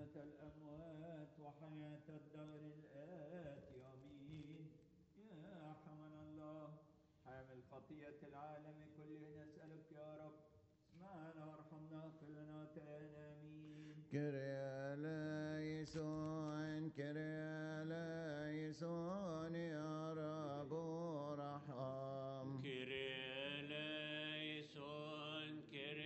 قيامة الأموات وحياة الدهر الآتي آمين يا حمل الله حامل خطية العالم كله نسألك يا رب اسمعنا وارحمنا اغفر لنا وتعالى آمين كريا ليسون كريا ليسون يا رب ارحم كريليسون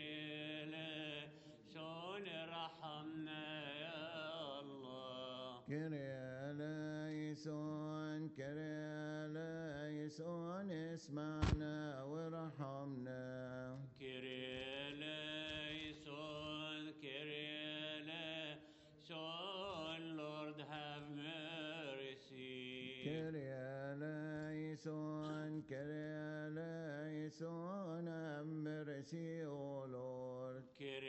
كريليسون ارحمنا يا الله كريا ليسون كريا ليسون اسمعنا وارحمنا كريليسون كريليسون Lord have mercy كريا ليسون كريا ليسون mercy O Lord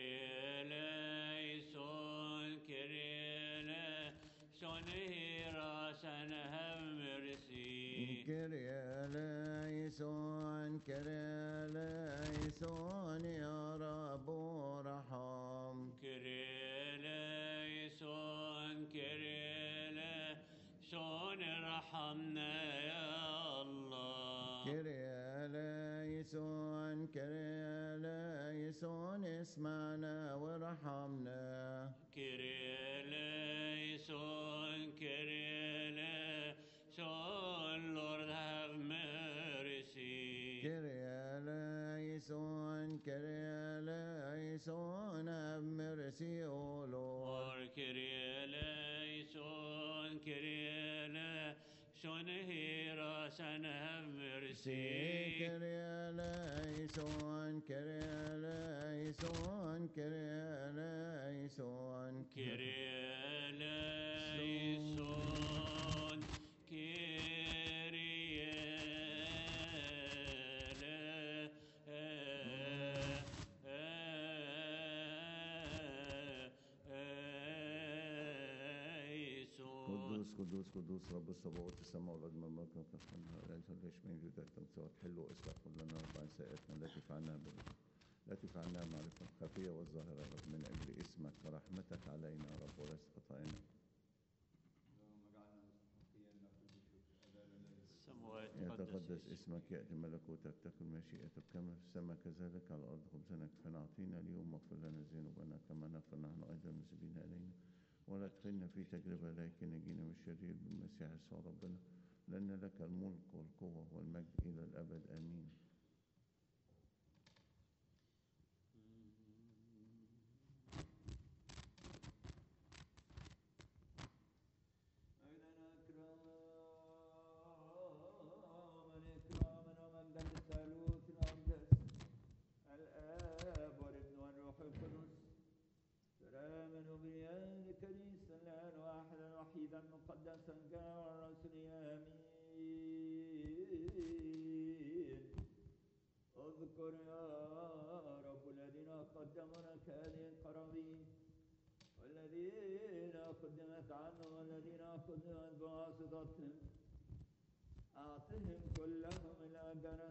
Kyrieleison, Kyrieleison, hear us and have mercy. كريا ليسون كريا ليسون يا رب ارحم Kyrieleison, Kyrieleison, ارحمنا يا الله. كريا ليسون كريا ليسون اسمعنا وارحمنا Kyrieleison, Kyrieleison, Lord have mercy. كريا ليسون كريا ليسون have mercy O Lord Or Kyrieleison, Kyrieleison, hear us and have mercy. كريا ليسون كريا ليسون كريا ليسون Kyrieleison, Kyrieleison. قدوس قدوس قدوس رب الصبوات السماء والارض من ملكك لا تلش من جودك تمسوات حلو اسبق لنا وعن سائرتنا التي فعلناها بال- التي فعلناها معرفة الخفية والظاهرة يا رب من أجل اسمك ورحمتك علينا يا رب وليس خطايانا اللهم اجعلنا مستحقين لكل شكر أبانا الذي السماوات يتقدس تقدس اسمك يأتي ملكوتك تكن مشيئتك كما في السماء كذلك على الأرض خبزنا كفنا أعطينا اليوم واغفر لنا ذنوبنا كما نغفر نحن أيضا المسلمين إلينا ولا تدخلنا في تجربة لكن نجينا من الشرير بالمسيح يسوع ربنا لأن لك الملك والقوة والمجد إلى الأبد آمين أيضا أكراما إكراما ومجدا للثالوث الأقدس الآب والابن والروح القدس سلاما وبنيان كنيسة الآن واحدا وحيدا مقدسا جامعا الرسول آمين اذكر يا رب الذين قدموا لك هذه القرابين والذين قدمت عنهم والذين قدمت بواسطتهم أعطهم كلهم الأجر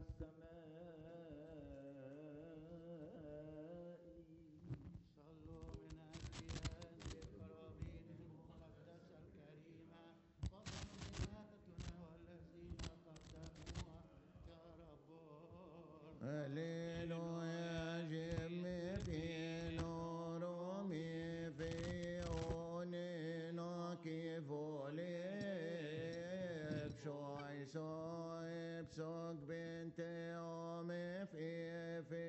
السمائي صلوا من أجل هذه القرابين المقدسة الكريمة وضمناتنا والذين قدموها يا رب هللويا جمي في نورمي في أونينا كيف وليب شوي صايب سوق بنت أمي في في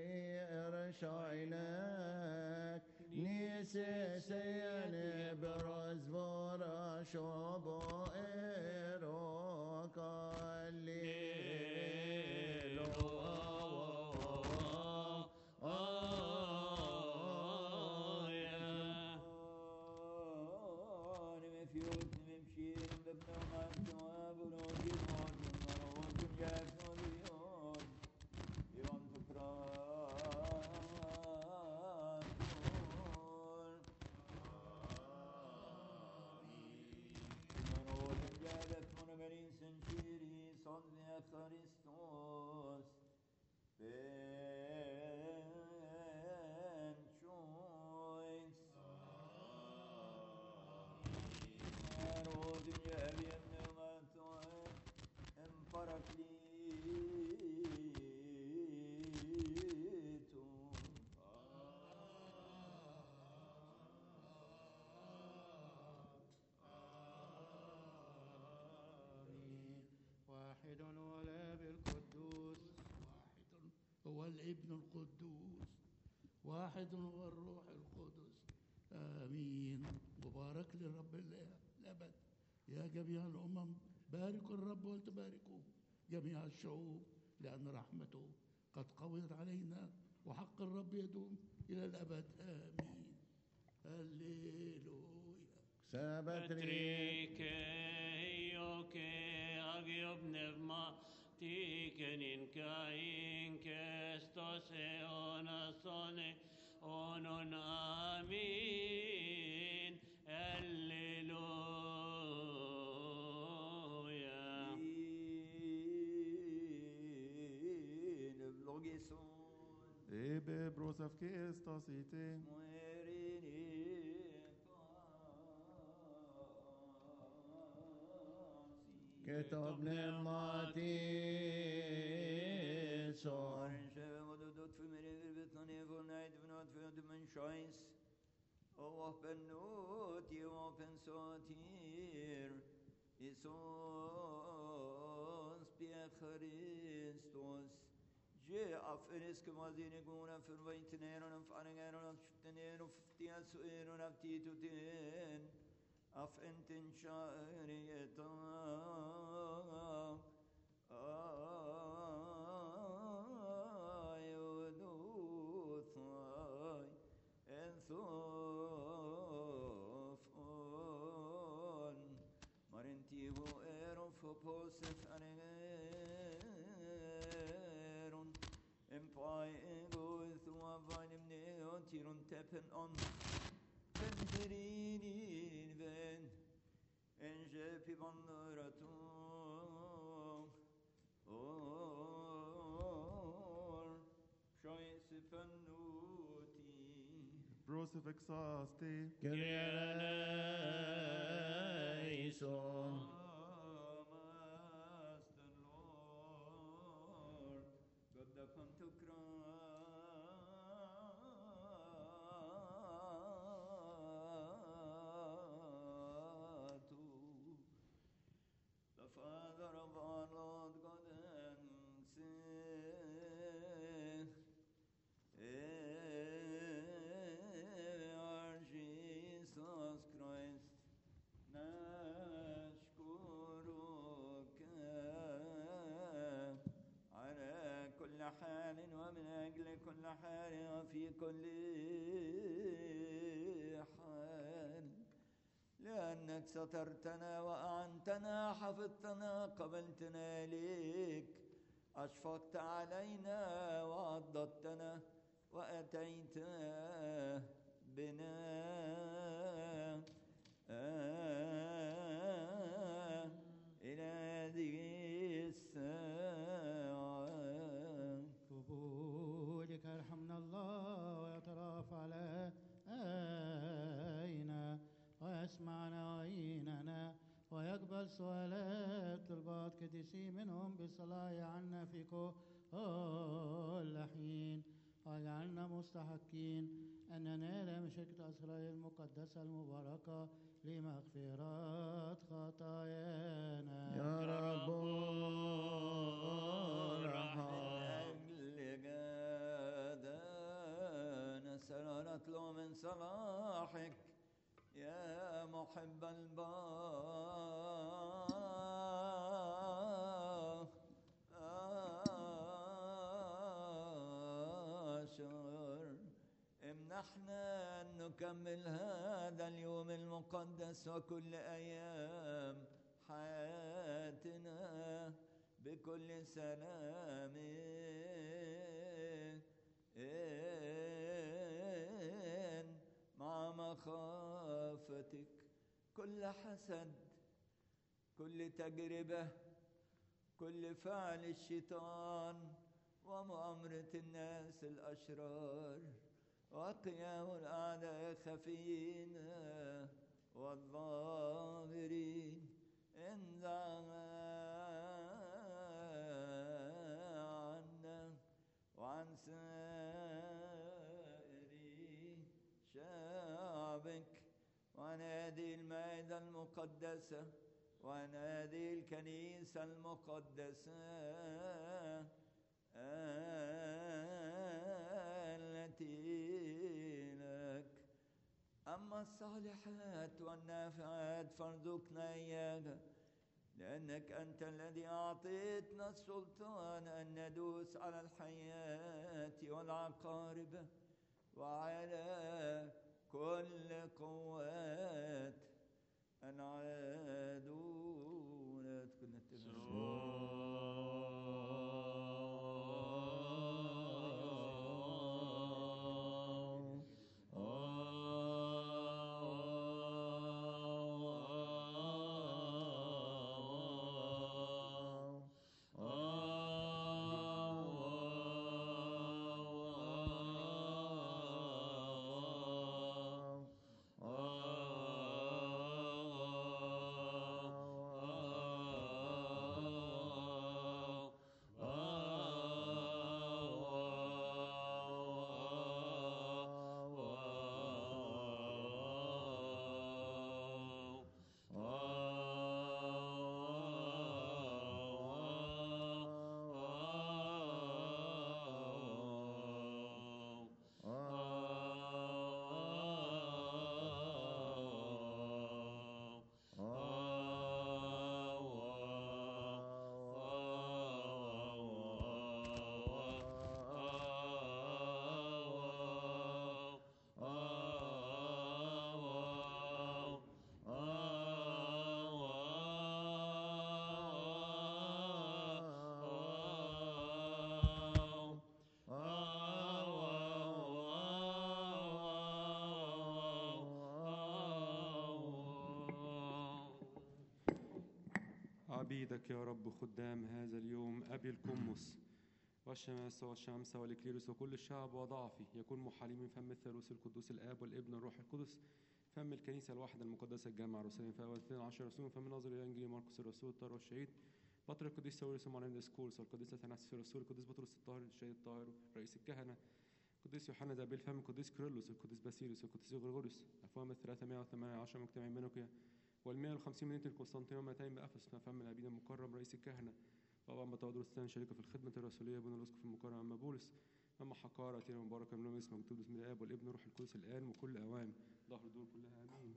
إرشاينك نيسي سيني برز برا شوبو إيروك نمي فيوت نمي مشير بابن ومان جواب ونوجد موجود مروج جاس وليون يوم تكران مروج جالت من مرين سنشيري صدني خريستوس بن شويس هو الابن القدوس واحد هو الروح القدس آمين مبارك للرب الإله الأبد يا جميع الأمم باركوا الرب ولتباركوه جميع الشعوب لأن رحمته قد قويت علينا وحق الرب يدوم إلى الأبد آمين هللويا Sabatri. Patrike ioke agiob nevma tikenin kain kestos eonasone onon amin Alleluia In vlogison Ebe brosavke estas ite. muerini كتب نعمتي صار Maren sjeve må du dot for mer over betnane for neid for not for du men sjøis. Og åpen not i åpen satir. I såns bje Kristus. Je aferisk mazine gona for veitner og faringar og sktener og ftia suer og aftitutin. Af entin sharieta. Tepen on Pencerinin ven Ence pivanlaratum Or Şayesi pennuti Brosif exaste. كريا ليسون Master Lord God the Pantocrator the Father of our Lord God and Savior, our Jesus Christ, نشكرك على كل حال ومن أجل كل حال وفي كل حال لأنك سترتنا وأعنتنا حفظتنا قبلتنا إليك أشفقت علينا وعضدتنا وأتيت بنا إلى هذه الساعة قبولك ارحمنا الله ويتراف علينا ويسمعنا ويعيننا ويقبل سؤالات طلبات قديسي منهم بالصلاة عنا في كل حين واجعلنا مستحقين أن ننال مشيئة أسرائيل المقدسة المباركة لمغفرات خطايانا يا رب ارحم أجل هذا نسأل ونطلب من صلاحك يا محب البشر امنحنا أن نكمل هذا اليوم المقدس وكل أيام حياتنا بكل سلام مع مخافتك كل حسد كل تجربة كل فعل الشيطان ومؤامرة الناس الأشرار وقيام الأعداء الخفيين والظاهرين انزع عنا وعن سائر شعبك وعن هذه المائدة المقدسة وعن هذه الكنيسة المقدسة يأتي لك أما الصالحات والنافعات فارزقنا إياها لأنك أنت الذي أعطيتنا السلطان أن ندوس على الحياة والعقارب وعلى كل قوات العدو كنا عبيدك يا رب خدام هذا اليوم أبي القمص والشماس والشمس والإكليروس وكل الشعب وضعفي يكون محالي من فم الثالوث القدوس الآب والابن والروح القدس فم الكنيسة الواحدة المقدسة الجامعة الرسولين في أول 12 رسول فم ناظر إلى إنجيل مرقس الرسول الطاهر والشهيد بطريق القديس ساويرس ومعلم سكولس والقديس أثناسيوس الرسول القديس بطرس الطاهر الشهيد الطاهر رئيس الكهنة القديس يوحنا ذا الفم القديس كيرلس القديس باسيليوس القديس غريغوريوس أفوام ال 318 مجتمعين بينوكيا وال 150 مدينة القسطنطينية ومئتين بأفس ما فم الأبيد المكرم رئيس الكهنة طبعا بتواضع الثاني شريكة في الخدمة الرسولية بين الأسقف المكرم أما بولس أما حقارة تيرا مباركة من اسمه مكتوب باسم الآب والابن والروح القدس الآن وكل أوان ظهر دول كلها آمين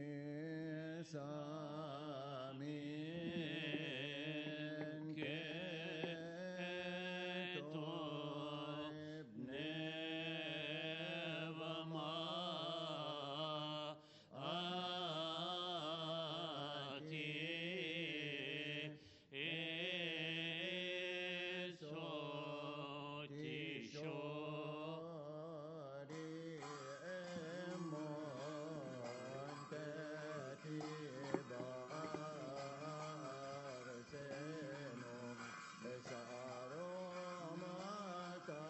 تسامين كتو ابن وما آتي إيسوتي شوري إمون تتبع أرسنهم بسارو ماتا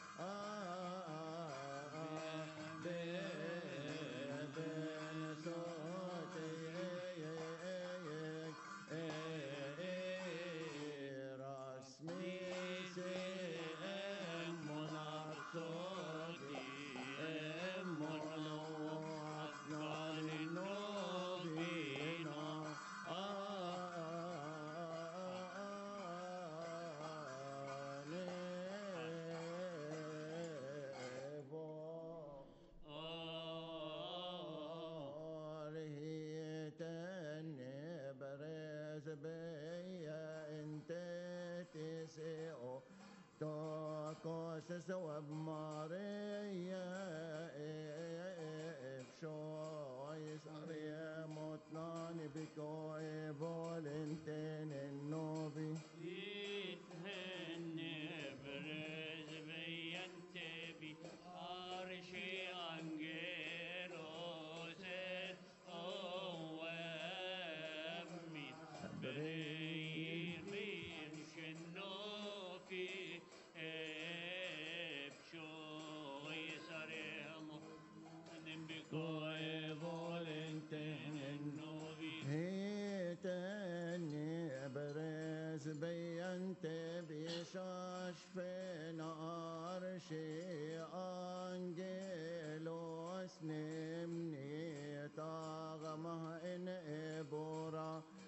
بن صوتي رسمي سيم صوتي منوعتنا للنوبينا برز بيا انت تسيئو تاكوس سواب ماريا افشوي ساريا مطنان بكو فولنتين النوبي يتهنى برز بينتبي أرشي أنجيروس أوامي برير من شنوفي ابشو يسرهم نمبكو فولنتين النوبي هيتني برز بينت بيشاش في نار شي أنجلوس نمني طاغمه إن إبورا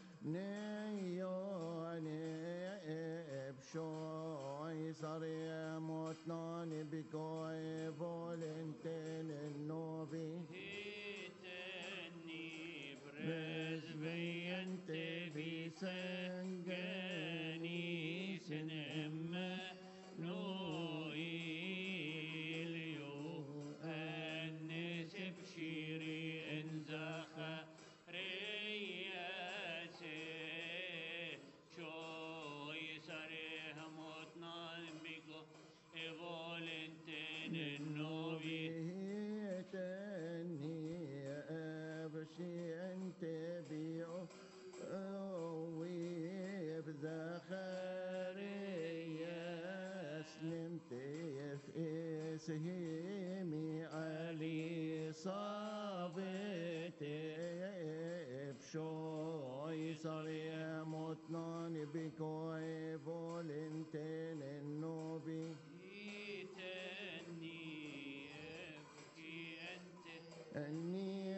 نيوني إبشوي صار يموتناني بكوي فول سهيمي علي صابت بشوي صار يموتنان بكوي فولنتين النوبي إيتني أبكي أنت أني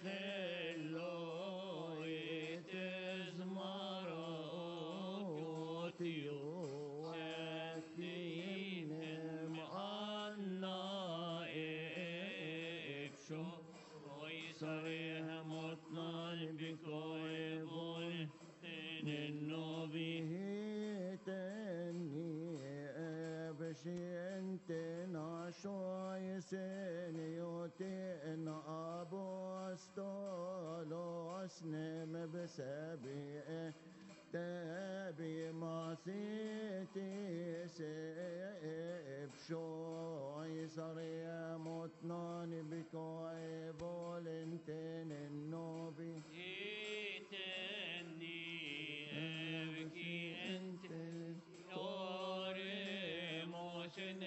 خلو يتزمر أوتيو واتين معنا إبشو ويسرها مطنان بكوي بولتين النوبي تني أبشي أنت ناشوي سنيوتي إن أبو أستولوس نم بسبي تبي ما سيتي سيب شوي صار يموتنان بكوي بولنتين النوبي إيتني أبكي أنت Oremos en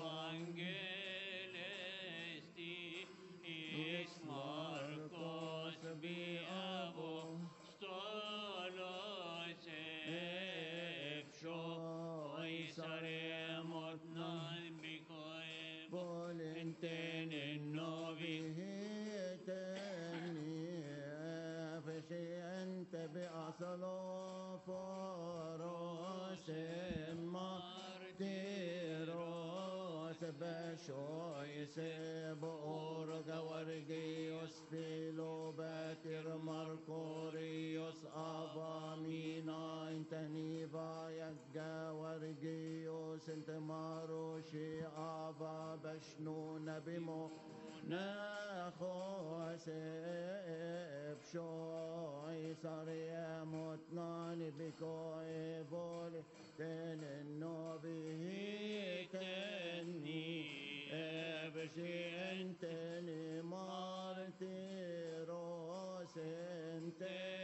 evangelisti is Marcos bi apostolos efsho Isaremot nan bikoe بولنتين النوبي تاني فشي أنت بأصله فروس مارتيروس بشوي سيب أورغا ورقيوس فيلو باتر مركوريوس أفامينا انت نيفا يقا ورقيوس انت ماروشي أفا بشنون بمو ناخو سيب شوي صار يموتنان بكوي بولي تن النوبي تني ابشي انتني مارتي روس انت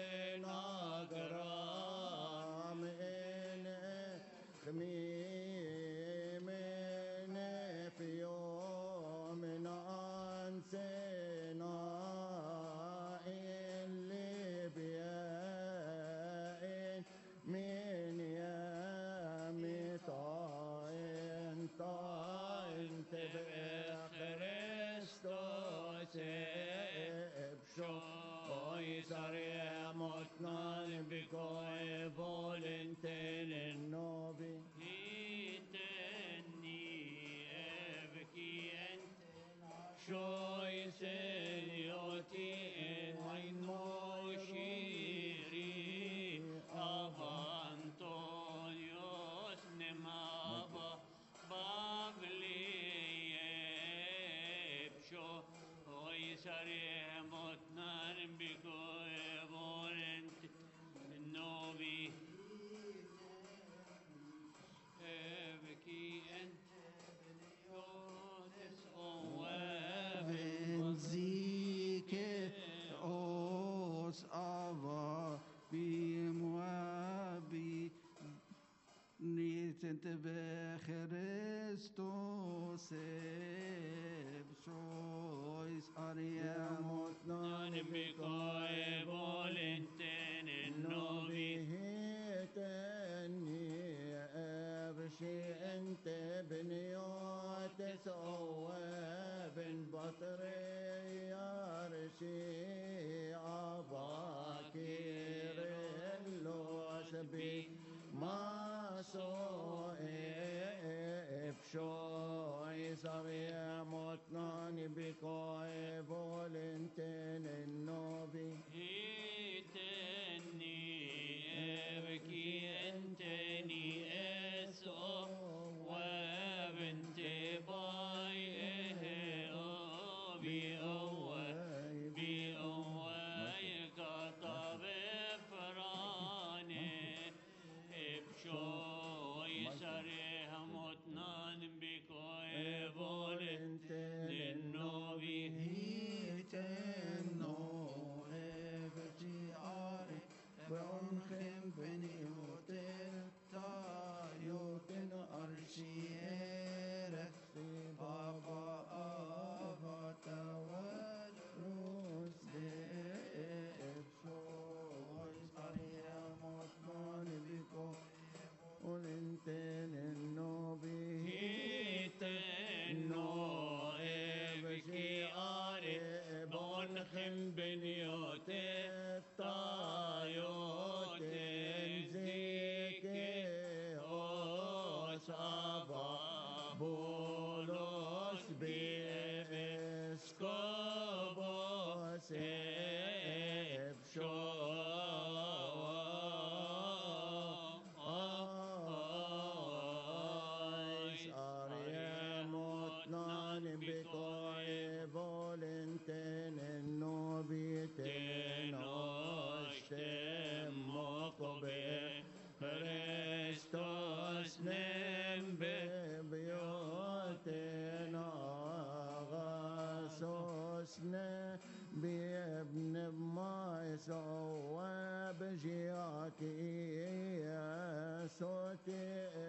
ناقرام ان خميمين في يوم انسنا اللي بيائن من يامي طاين طاين تبقى خريستوس بشوي صار يموتنا بكوي فولنتين النوبي إيتني أبكي أنت شوي سنيوتي إن موشيري أبا أنطونيوس نمابا بابلي يبشو ويسري متنان بكو بولنت النوبي ابكي انت بنيوتس بنزيك اوس افا بموابي نيت انت بخريستوس بشويس اريام نان بكوي بولنتين النوبي تاني ابشي انت بنيوت سوا بن بطري يارشي عباكير اللوس بي ما سو بشوي صبي موتناني بكوي فولنتين النوبي إيتني ابكي انتني اسو وبنت باي بي أول بي بنيوت الطايوت زيكي أصابا بولس بإسكوبوس إبشوس أريموت نان بكوي فولنتين النوبيتين أشتم مقبي Χριστός νέμπε βιώτεν αγασός νε بنبما يسوى بجياكي صوتي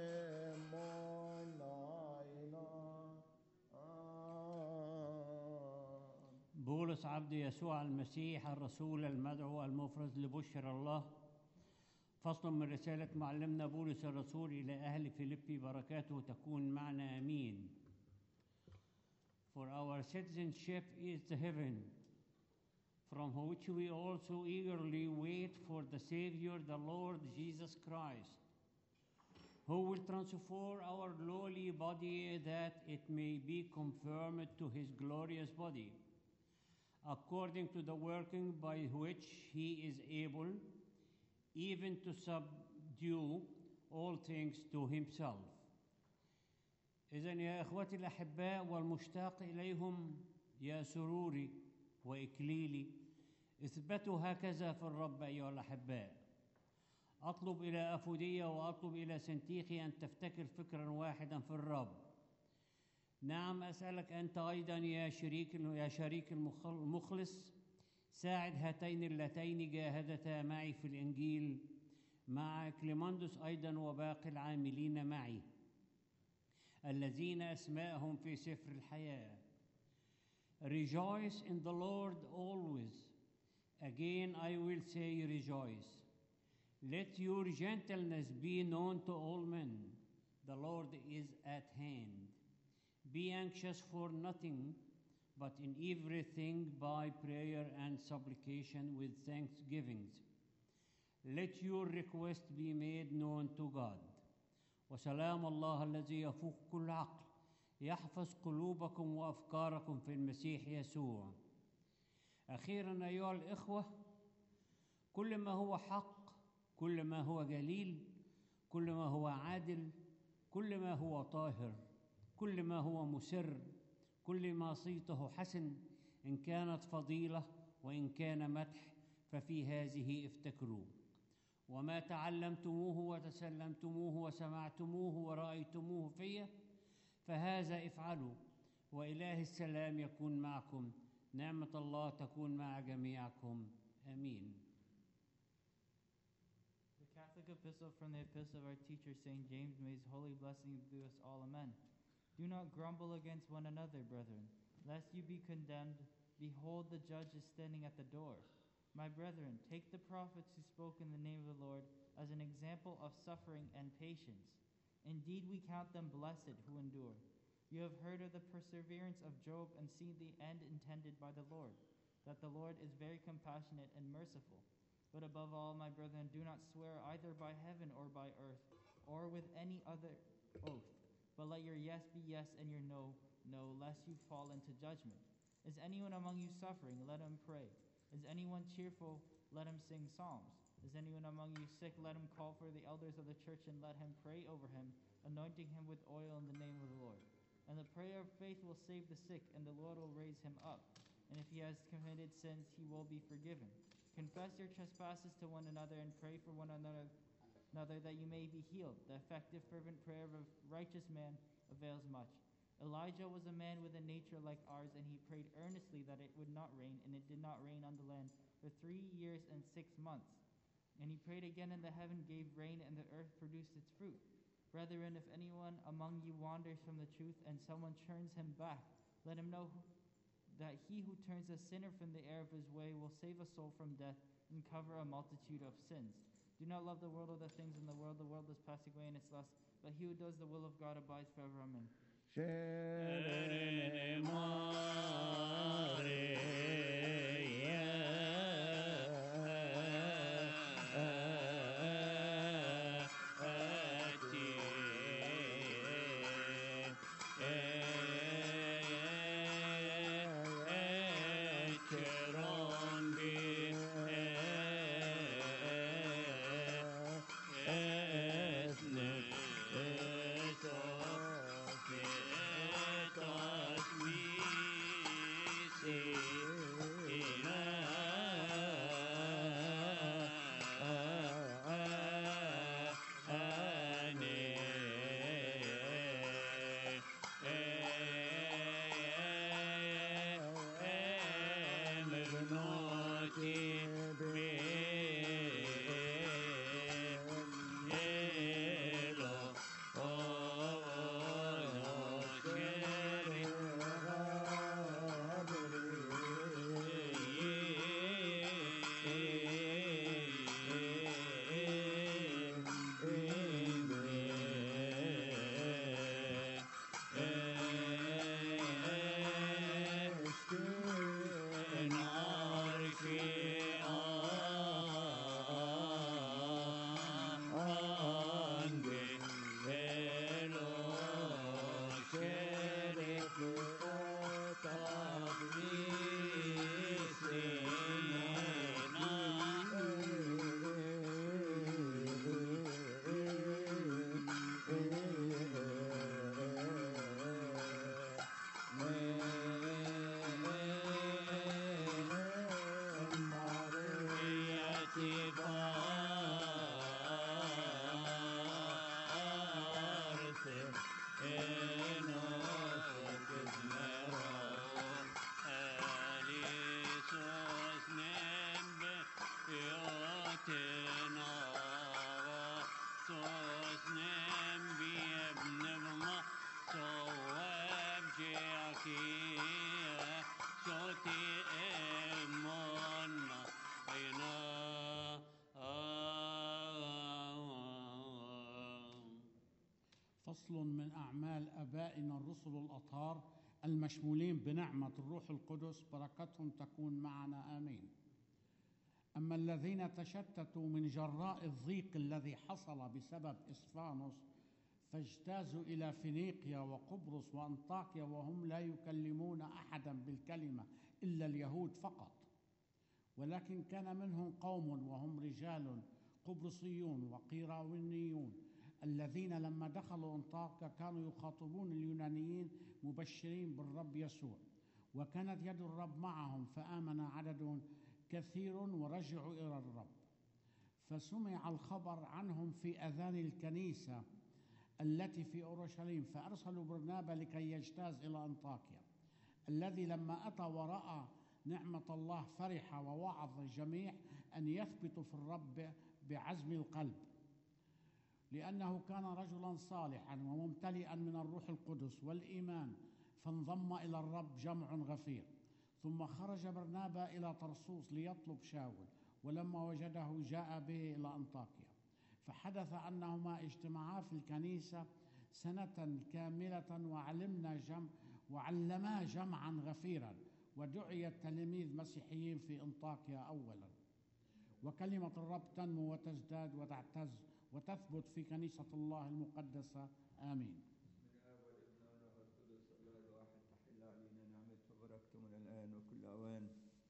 بولس عبد يسوع المسيح الرسول المدعو المفرز لبشر الله فصل من رسالة معلمنا بولس الرسول إلى أهل فيليبي بركاته تكون معنا آمين For our citizenship is the heaven, from which we also eagerly wait for the Savior, the Lord Jesus Christ, who will transform our lowly body that it may be conformed to his glorious body, according to the working by which he is able even to subdue all things to himself. إذا يا إخوتي الأحباء والمشتاق إليهم يا سروري وإكليلي اثبتوا هكذا في الرب أيها الأحباء أطلب إلى أفودية وأطلب إلى سنتيخي أن تفتكر فكرا واحدا في الرب نعم أسألك أنت أيضا يا شريك يا شريك المخل- المخلص ساعد هاتين اللتين جاهدتا معي في الإنجيل مع كليماندوس أيضا وباقي العاملين معي الذين أسماءهم في سفر الحياة Rejoice in the Lord always. Again I will say rejoice. Let your gentleness be known to all men. The Lord is at hand. Be anxious for nothing, but in everything by prayer and supplication with thanksgivings. Let your request be made known to God. وسلام الله الذي يفوق كل عقل يحفظ قلوبكم وافكاركم في المسيح يسوع. اخيرا ايها الاخوه كل ما هو حق كل ما هو جليل كل ما هو عادل كل ما هو طاهر كل ما هو مسر كل ما صيته حسن ان كانت فضيله وان كان مدح ففي هذه افتكروا وما تعلمتموه وتسلمتموه وسمعتموه ورايتموه في فهذا افعلوا واله السلام يكون معكم نعمه الله تكون مع جميعكم امين The Catholic epistle from the epistle of our teacher St. James, may his holy blessing be with us all, amen. Do not grumble against one another, brethren, lest you be condemned. Behold, the judge is standing at the door. My brethren, take the prophets who spoke in the name of the Lord as an example of suffering and patience. Indeed, we count them blessed who endure. You have heard of the perseverance of Job and seen the end intended by the Lord, that the Lord is very compassionate and merciful. But above all, my brethren, do not swear either by heaven or by earth, or with any other oath, but let your yes be yes and your no, no, lest you fall into judgment. Is anyone among you suffering? Let him pray. Is anyone cheerful? Let him sing psalms. Is anyone among you sick? Let him call for the elders of the church and let him pray over him, anointing him with oil in the name of the Lord. And the prayer of faith will save the sick, and the Lord will raise him up. And if he has committed sins, he will be forgiven. Confess your trespasses to one another and pray for one another, another that you may be healed. The effective, fervent prayer of a righteous man avails much. Elijah was a man with a nature like ours, and he prayed earnestly that it would not rain, and it did not rain on the land for three years and six months. And he prayed again, and the heaven gave rain, and the earth produced its fruit. Brethren, if anyone among you wanders from the truth, and someone turns him back, let him know that he who turns a sinner from the error of his way will save a soul from death and cover a multitude of sins. Do not love the world or the things in the world. The world is passing away in its lust, but he who does the will of God abides forever. Amen. شيرين Mare, فصل من أعمال آبائنا الرسل الأطهار المشمولين بنعمة الروح القدس بركتهم تكون معنا آمين أما الذين تشتتوا من جراء الضيق الذي حصل بسبب إسفانوس فاجتازوا إلى فينيقيا وقبرص وأنطاكيا وهم لا يكلمون أحدا بالكلمة إلا اليهود فقط ولكن كان منهم قوم وهم رجال قبرصيون وقيراونيون الذين لما دخلوا أنطاكيا كانوا يخاطبون اليونانيين مبشرين بالرب يسوع وكانت يد الرب معهم فآمن عدد كثير ورجعوا إلى الرب فسمع الخبر عنهم في أذان الكنيسة التي في أورشليم فأرسلوا برنابا لكي يجتاز إلى أنطاكيا الذي لما أتى ورأى نعمة الله فرح ووعظ الجميع أن يثبتوا في الرب بعزم القلب لأنه كان رجلا صالحا وممتلئا من الروح القدس والإيمان فانضم إلى الرب جمع غفير ثم خرج برنابا إلى طرسوس ليطلب شاول ولما وجده جاء به إلى أنطاكيا فحدث أنهما اجتمعا في الكنيسة سنة كاملة وعلمنا جمع وعلما جمعا غفيرا ودعي التلاميذ مسيحيين في أنطاكيا أولا وكلمة الرب تنمو وتزداد وتعتز وتثبت في كنيسة الله المقدسة آمين الآب والابن والروح القدس الله الواحد تحل علينا نعمته وبركته من الآن وكل أوان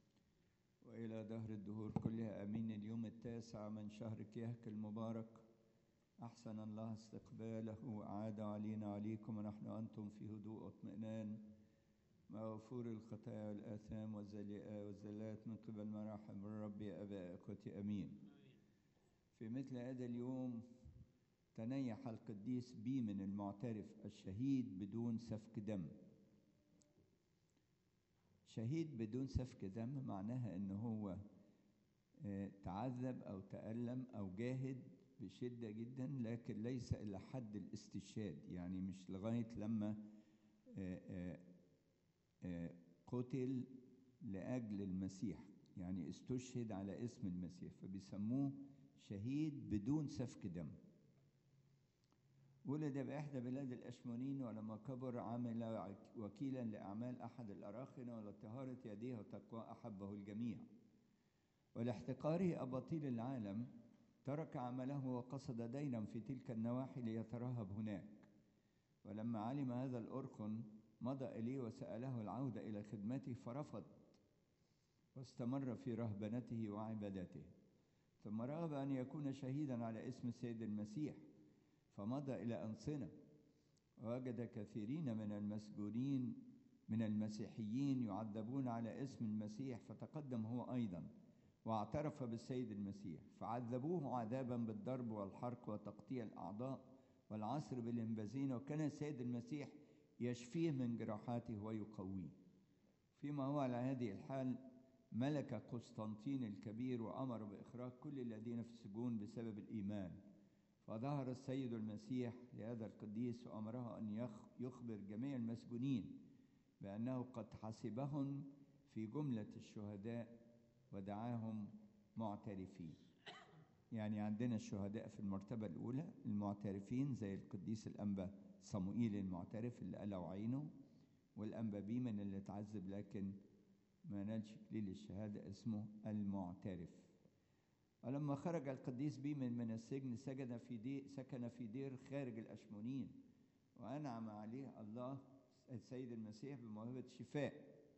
وإلى دهر الدهور كلها آمين اليوم التاسع من شهر كيهك المبارك أحسن الله استقباله وأعاد علينا عليكم ونحن أنتم في هدوء واطمئنان مغفور الخطايا والآثام والزليئة والزلات من قبل مراحم الرب يا أبا إخوتي أمين في مثل هذا اليوم تنيح القديس بيمن المعترف الشهيد بدون سفك دم شهيد بدون سفك دم معناها ان هو آه، تعذب او تألم او جاهد بشدة جدا لكن ليس الى حد الاستشهاد يعني مش لغاية لما آه، آه، آه، قتل لأجل المسيح يعني استشهد على اسم المسيح فبيسموه شهيد بدون سفك دم ولد بإحدى بلاد الأشمونين ولما كبر عمل وكيلا لأعمال أحد الأراخنة ولطهارة يديه وتقوى أحبه الجميع ولاحتقاره أباطيل العالم ترك عمله وقصد دينا في تلك النواحي ليترهب هناك ولما علم هذا الأرخن مضى إليه وسأله العودة إلى خدمته فرفض واستمر في رهبنته وعبادته ثم رغب أن يكون شهيدا على اسم السيد المسيح فمضى إلى أنصنة ووجد كثيرين من المسجونين من المسيحيين يعذبون على اسم المسيح فتقدم هو أيضا واعترف بالسيد المسيح فعذبوه عذابا بالضرب والحرق وتقطيع الأعضاء والعصر بالإنبازين وكان السيد المسيح يشفيه من جراحاته ويقويه فيما هو على هذه الحال ملك قسطنطين الكبير وأمر بإخراج كل الذين في السجون بسبب الإيمان فظهر السيد المسيح لهذا القديس وأمره أن يخ- يخبر جميع المسجونين بأنه قد حسبهم في جملة الشهداء ودعاهم معترفين يعني عندنا الشهداء في المرتبة الأولى المعترفين زي القديس الأنبا صموئيل المعترف اللي قلعوا عينه والأنبا بيمن اللي اتعذب لكن ما نالش إكليل الشهادة اسمه المعترف ولما خرج القديس بيمن من السجن سجن في دي سكن في دير خارج الأشمونين وأنعم عليه الله السيد المسيح بموهبة شفاء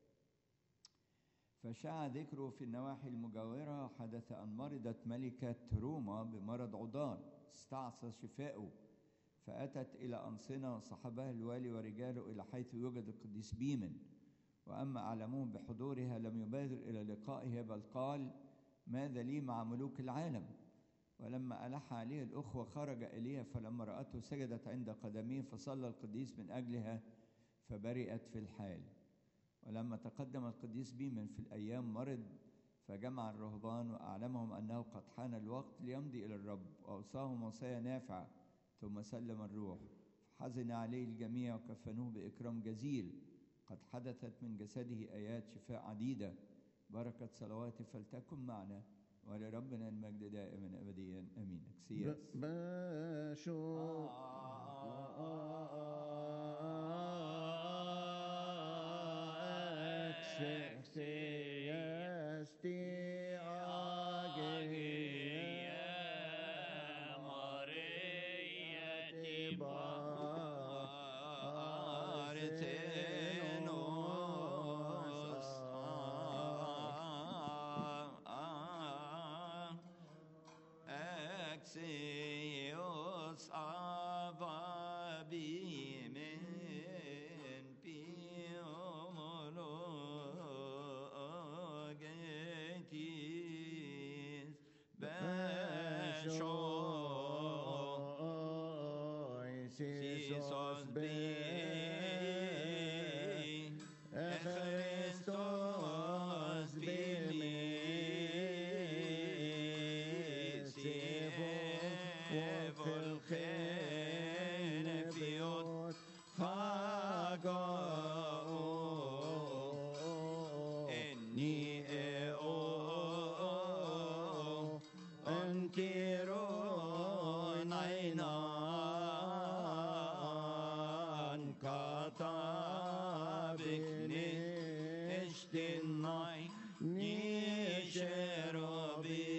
فشاع ذكره في النواحي المجاورة حدث أن مرضت ملكة روما بمرض عضال استعصى شفاؤه فأتت إلى أنصنة وصحبها الوالي ورجاله إلى حيث يوجد القديس بيمن وأما أعلموه بحضورها لم يبادر إلى لقائه بل قال ماذا لي مع ملوك العالم ولما ألح عليه الأخوة خرج إليها فلما رأته سجدت عند قدميه فصلى القديس من أجلها فبرئت في الحال ولما تقدم القديس بيمن في الأيام مرض فجمع الرهبان وأعلمهم أنه قد حان الوقت ليمضي إلى الرب وأوصاهم وصايا نافعة ثم سلم الروح فحزن عليه الجميع وكفنوه بإكرام جزيل قد حدثت من جسده آيات شفاء عديدة بركة صلواته فلتكن معنا ولربنا المجد دائما أبديا أمين ب- اكسياس باشو Axios avabi min piomologetis basho Sisos be Christos بميسي والخير فيوت فاقو إني أو أنكرون عينان كتابك نشتناي نشربي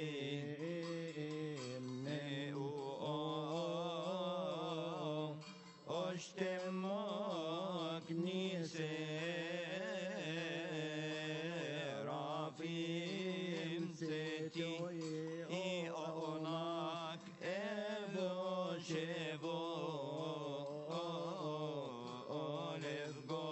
اشتمك نسرافيم ستي اي اوناك ابو شبو لفقو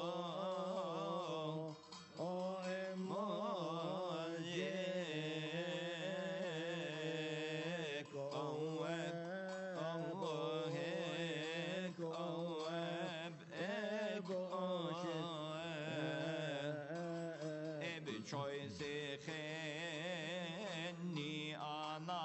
اموجيك اواب اوهيك اواب اب choice خني انا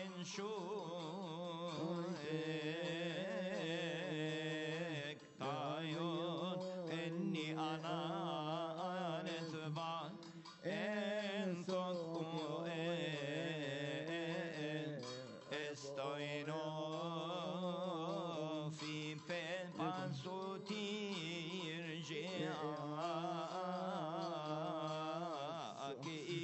انشوك طايوت اني انا نتبع انصدكم estoy no fi pen pansutir aki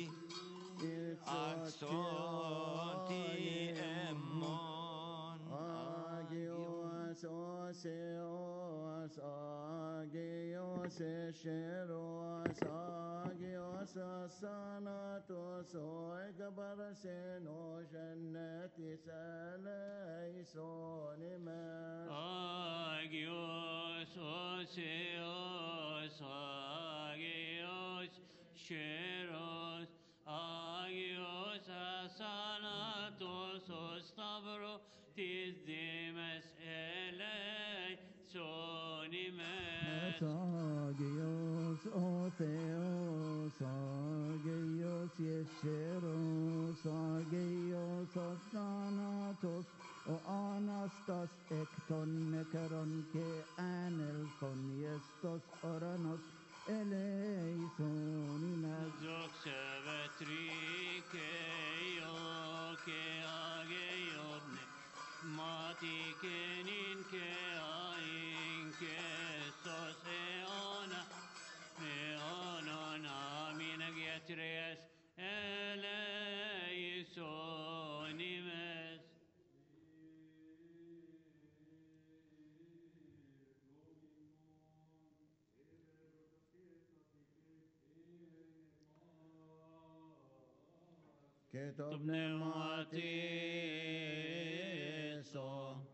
aksoti emmon Agios oseos agios esheros agios asanatos oegbar seno jannati salayson iman Agios, Oseos, Agios, Sheros, Agios, Asanatos, Ostavro, Tis Dimes, Elei, Sonimes. Agios, Otheos, Agios, Yesheros, Agios, Athanatos, O Anastas, Ekton, Nekeron, Ke Anelton, Yestos, Oranos, Eleison, Inas, Zok sevetrike yo ke ageyodne mati kenin ke ain ke sos eona eonon amin agietres eleisonimes كتب Pneumati so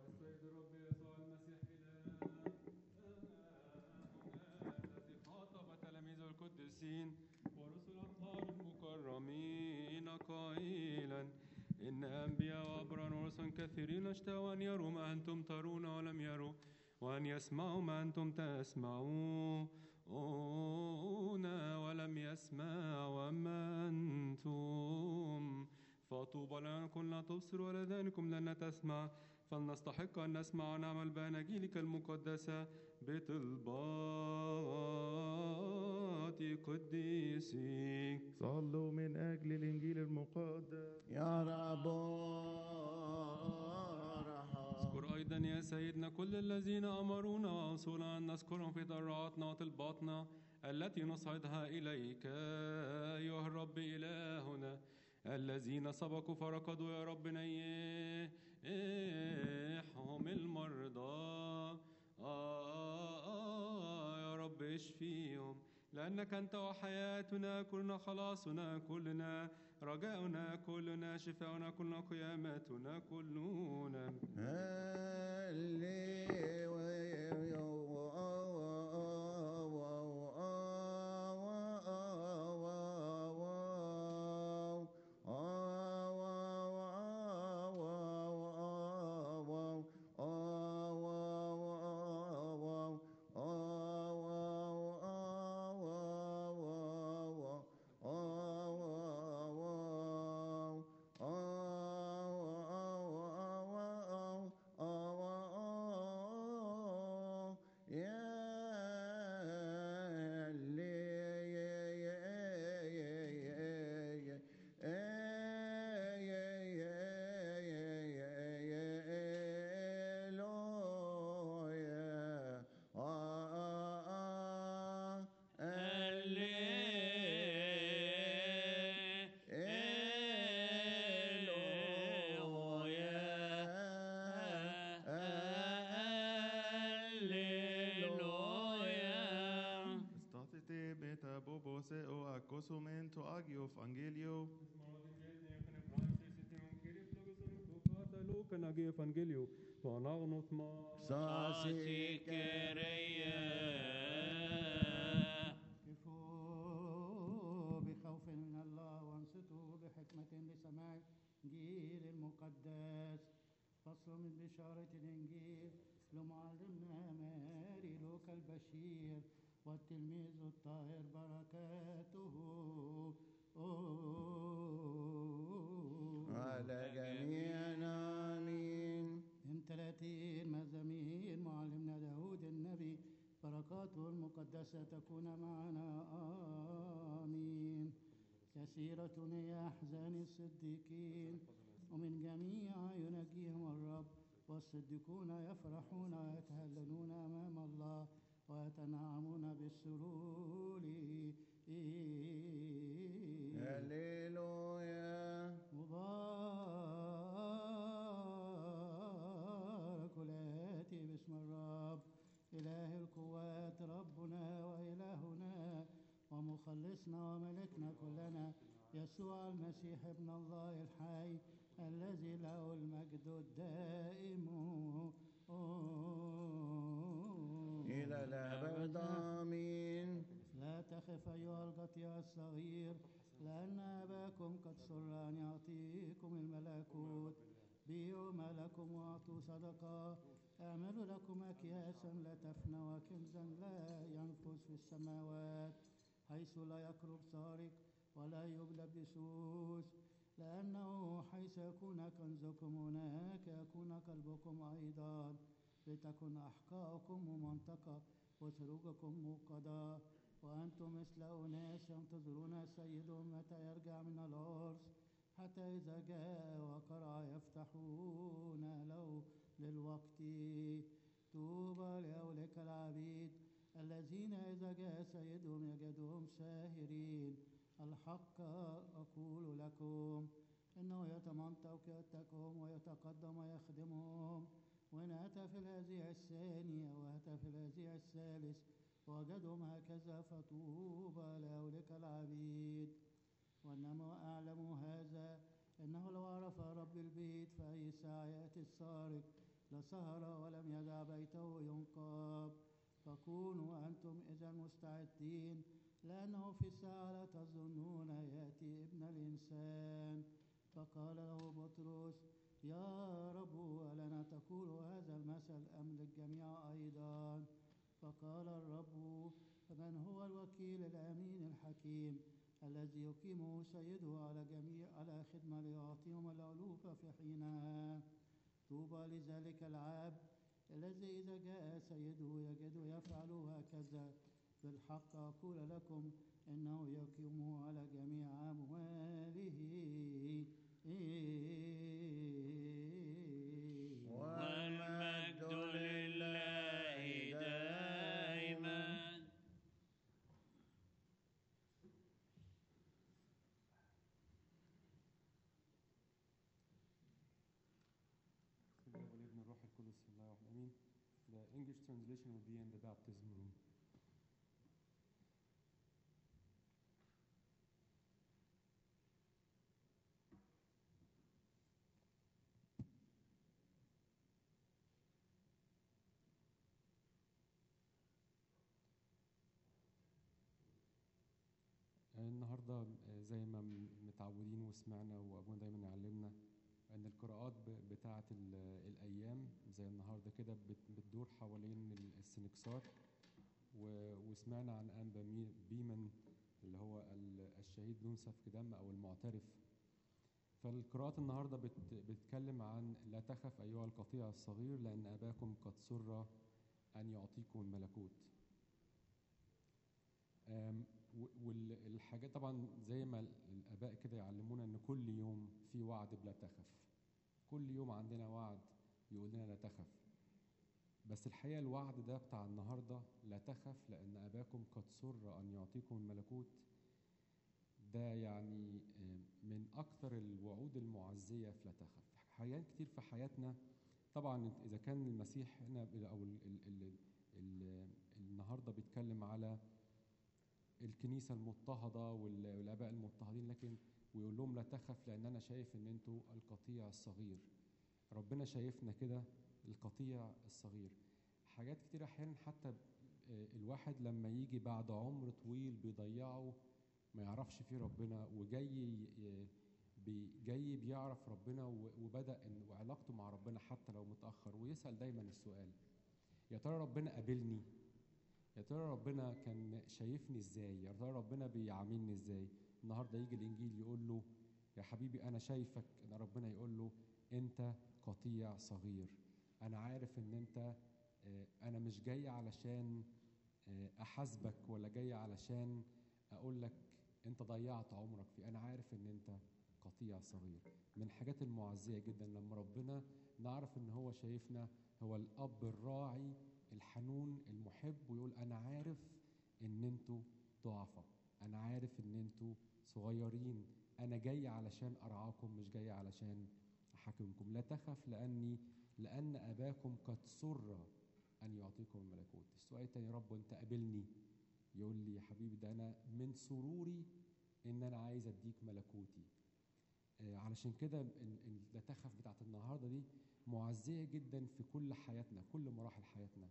خاطب تلاميذ القديسين ورسل الأطهار المكرمين قائلا إن أنبياء وأبرار ورسل كثيرين اشتهوا أن يروا ما أنتم ترون ولم يروا وأن يسمعوا ما أنتم تسمعون ولم يسمعوا أما أنتم فطوبى لنا كنا تبصر ولذانكم لنا تسمع فلنستحق أن نسمع ونعمل بأناجيلك المقدسة بطلبات قديسيك صلوا من أجل الإنجيل المقدس يا رب ارحم اذكر أيضا يا سيد سيدنا كل الذين أمرونا وأوصونا أن نذكرهم في ضرعاتنا وطلباتنا التي نصعدها إليك أيها الرب إلهنا الذين سبقوا فركضوا يا رب نيحهم المرضى آه آه يا رب اشفيهم لأنك أنت وحياتنا كلنا خلاصنا كلنا رجاؤنا كلنا شفاؤنا كلنا قيامتنا كلنا Statite beta bobose o acosumen to agio evangelio. Luca nagi evangelio, ونغنط ما كفوا بخوف من الله وانصتوا بحكمة لسماع الإنجيل المقدس فصل من بشارة الإنجيل لمعلمنا ماري لوكا البشير والتلميذ الطاهر بركاته على جميعنا آمين من ثلاثين مزامير معلمنا داود النبي بركاته المقدسة تكون معنا آمين كثيرة هي أحزان الصديقين ومن جميع ينجيهم الرب والصديقون يفرحون ويتهللون أمام الله ويتنعمون بالسرور هللويا مبارك الآتي باسم الرب إله القوات ربنا وإلهنا ومخلصنا وملكنا كلنا يسوع المسيح ابن الله الحي الذي له المجد الدائم إلى الأبد آمين لا تخف أيها القطيع الصغير لأن أباكم قد سر أن يعطيكم الملكوت بيعوا ما لكم وأعطوا صدقة اعملوا لكم أكياسا لا تفنى وكنزا لا ينفس في السماوات حيث لا يقرب سارق ولا يغلب بسوس لأنه حيث يكون كنزكم هناك يكون قلبكم أيضا لتكن أحقاؤكم ممنطقة وسروجكم موقدة وأنتم مثل أناس ينتظرون سيدهم متى يرجع من العرس حتى إذا جاء وقرع يفتحون له للوقت طوبى لأولئك العبيد الذين إذا جاء سيدهم يجدهم ساهرين الحق أقول لكم إنه يتمنطق يتكهم ويتقدم ويخدمهم وإن أتى في الهزيع الثاني وأتى في الهزيع الثالث وجدهم هكذا فطوبى لأولئك العبيد وإنما أعلم هذا إنه لو عرف رب البيت في أي ساعة يأتي السارق لسهر ولم يدع بيته ينقب فكونوا أنتم إذا مستعدين لأنه في الساعة لا تظنون يأتي ابن الإنسان فقال له بطرس يا رب ألنا تقول هذا المثل أم للجميع أيضا فقال الرب فمن هو الوكيل الأمين الحكيم الذي يقيمه سيده على جميع على خدمة ليعطيهم الألوف في حينها طوبى لذلك العبد الذي إذا جاء سيده يجد يفعل هكذا بالحق أقول لكم إنه يقيمه على جميع أمواله والمجد القدس الله واحد امين The English translation will be in the baptism room. النهارده آه، زي ما م- متعودين وسمعنا وابونا دايما يعلمنا ان القراءات ب- بتاعه ال- الايام زي النهارده كده بت- بتدور حوالين ال- السنكسار و- وسمعنا عن انبا مي- بيمن اللي هو ال- الشهيد دون سفك دم او المعترف فالقراءات النهارده بت- بتتكلم عن لا تخف ايها القطيع الصغير لان اباكم قد سر ان يعطيكم الملكوت آم، والحاجات طبعا زي ما ال- الاباء كده يعلمونا ان كل يوم في وعد بلا تخف كل يوم عندنا وعد يقول لنا لا تخف بس الحقيقه الوعد ده بتاع النهارده لا تخف لان اباكم قد سر ان يعطيكم الملكوت ده يعني آم، من اكثر الوعود المعزيه في لا تخف حاجات كتير في حياتنا طبعا اذا كان المسيح هنا او ال ال ال ال النهارده بيتكلم على الكنيسه المضطهده وال- والاباء المضطهدين لكن ويقول لهم لا تخف لان انا شايف ان انتوا القطيع الصغير ربنا شايفنا كده القطيع الصغير حاجات كتير احيانا حتى آه، الواحد لما يجي بعد عمر طويل بيضيعه ما يعرفش فيه ربنا وجاي ي- ي- بي- جاي بيعرف ربنا و- وبدا إن وعلاقته مع ربنا حتى لو متاخر ويسال دايما السؤال يا ترى ربنا قابلني يا ترى ربنا كان شايفني ازاي يا ترى ربنا بيعاملني ازاي النهارده يجي الانجيل يقول له يا حبيبي انا شايفك ان ربنا يقول له انت قطيع صغير انا عارف ان انت آه، انا مش جاي علشان آه، احاسبك ولا جاي علشان اقول لك انت ضيعت عمرك فيه انا عارف ان انت قطيع صغير من الحاجات المعزيه جدا لما ربنا نعرف ان هو شايفنا هو الاب الراعي الحنون المحب ويقول انا عارف ان انتوا ضعفاء انا عارف ان انتوا صغيرين انا جاي علشان ارعاكم مش جاي علشان احاكمكم لا تخف لاني لان اباكم قد سر ان يعطيكم الملكوت السؤال التاني يا رب انت قابلني يقول لي يا حبيبي ده انا من سروري ان انا عايز اديك ملكوتي آه، علشان كده ال- ال- لا تخف بتاعت النهارده دي معزيه جدا في كل حياتنا كل مراحل حياتنا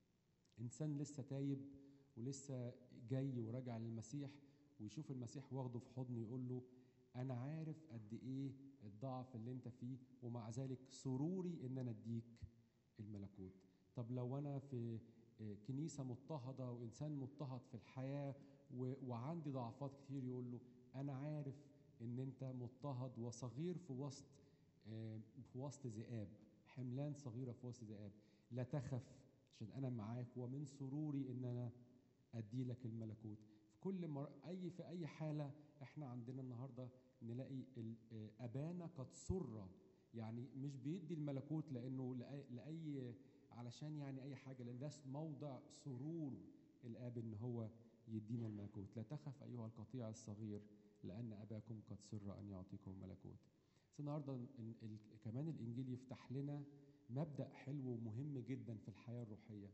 انسان لسه تايب ولسه جاي وراجع للمسيح ويشوف المسيح واخده في حضنه يقول له انا عارف قد ايه الضعف اللي انت فيه ومع ذلك سروري ان انا اديك الملكوت طب لو انا في آه، كنيسه مضطهده وانسان مضطهد في الحياه و- وعندي ضعفات كتير يقول له انا عارف ان انت مضطهد وصغير في وسط آه، في وسط ذئاب حملان صغيره في وسط ذئاب لا تخف عشان انا معاك ومن سروري ان انا ادي لك الملكوت في كل مر... اي في اي حاله احنا عندنا النهارده نلاقي ال- آه، ابانا قد سر يعني مش بيدي الملكوت لانه لأي, لاي علشان يعني اي حاجه لان ده موضع سرور الاب ان هو يدينا الملكوت لا تخف ايها القطيع الصغير لان اباكم قد سر ان يعطيكم الملكوت بس النهارده ال- ال- كمان الانجيل يفتح لنا مبدا حلو ومهم جدا في الحياه الروحيه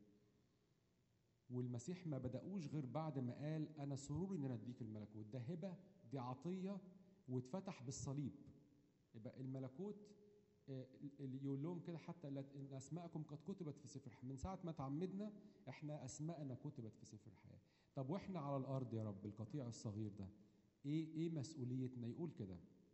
والمسيح ما بدأوش غير بعد ما قال أنا سروري إن أنا أديك الملكوت ده هبة دي عطية واتفتح بالصليب يبقى الملكوت آه، اللي يقول لهم كده حتى لا- إن أسماءكم قد كتبت في سفر الحياة من ساعة ما تعمدنا إحنا أسماءنا كتبت في سفر الحياة طب وإحنا على الأرض يا رب القطيع الصغير ده إيه إيه مسؤوليتنا يقول كده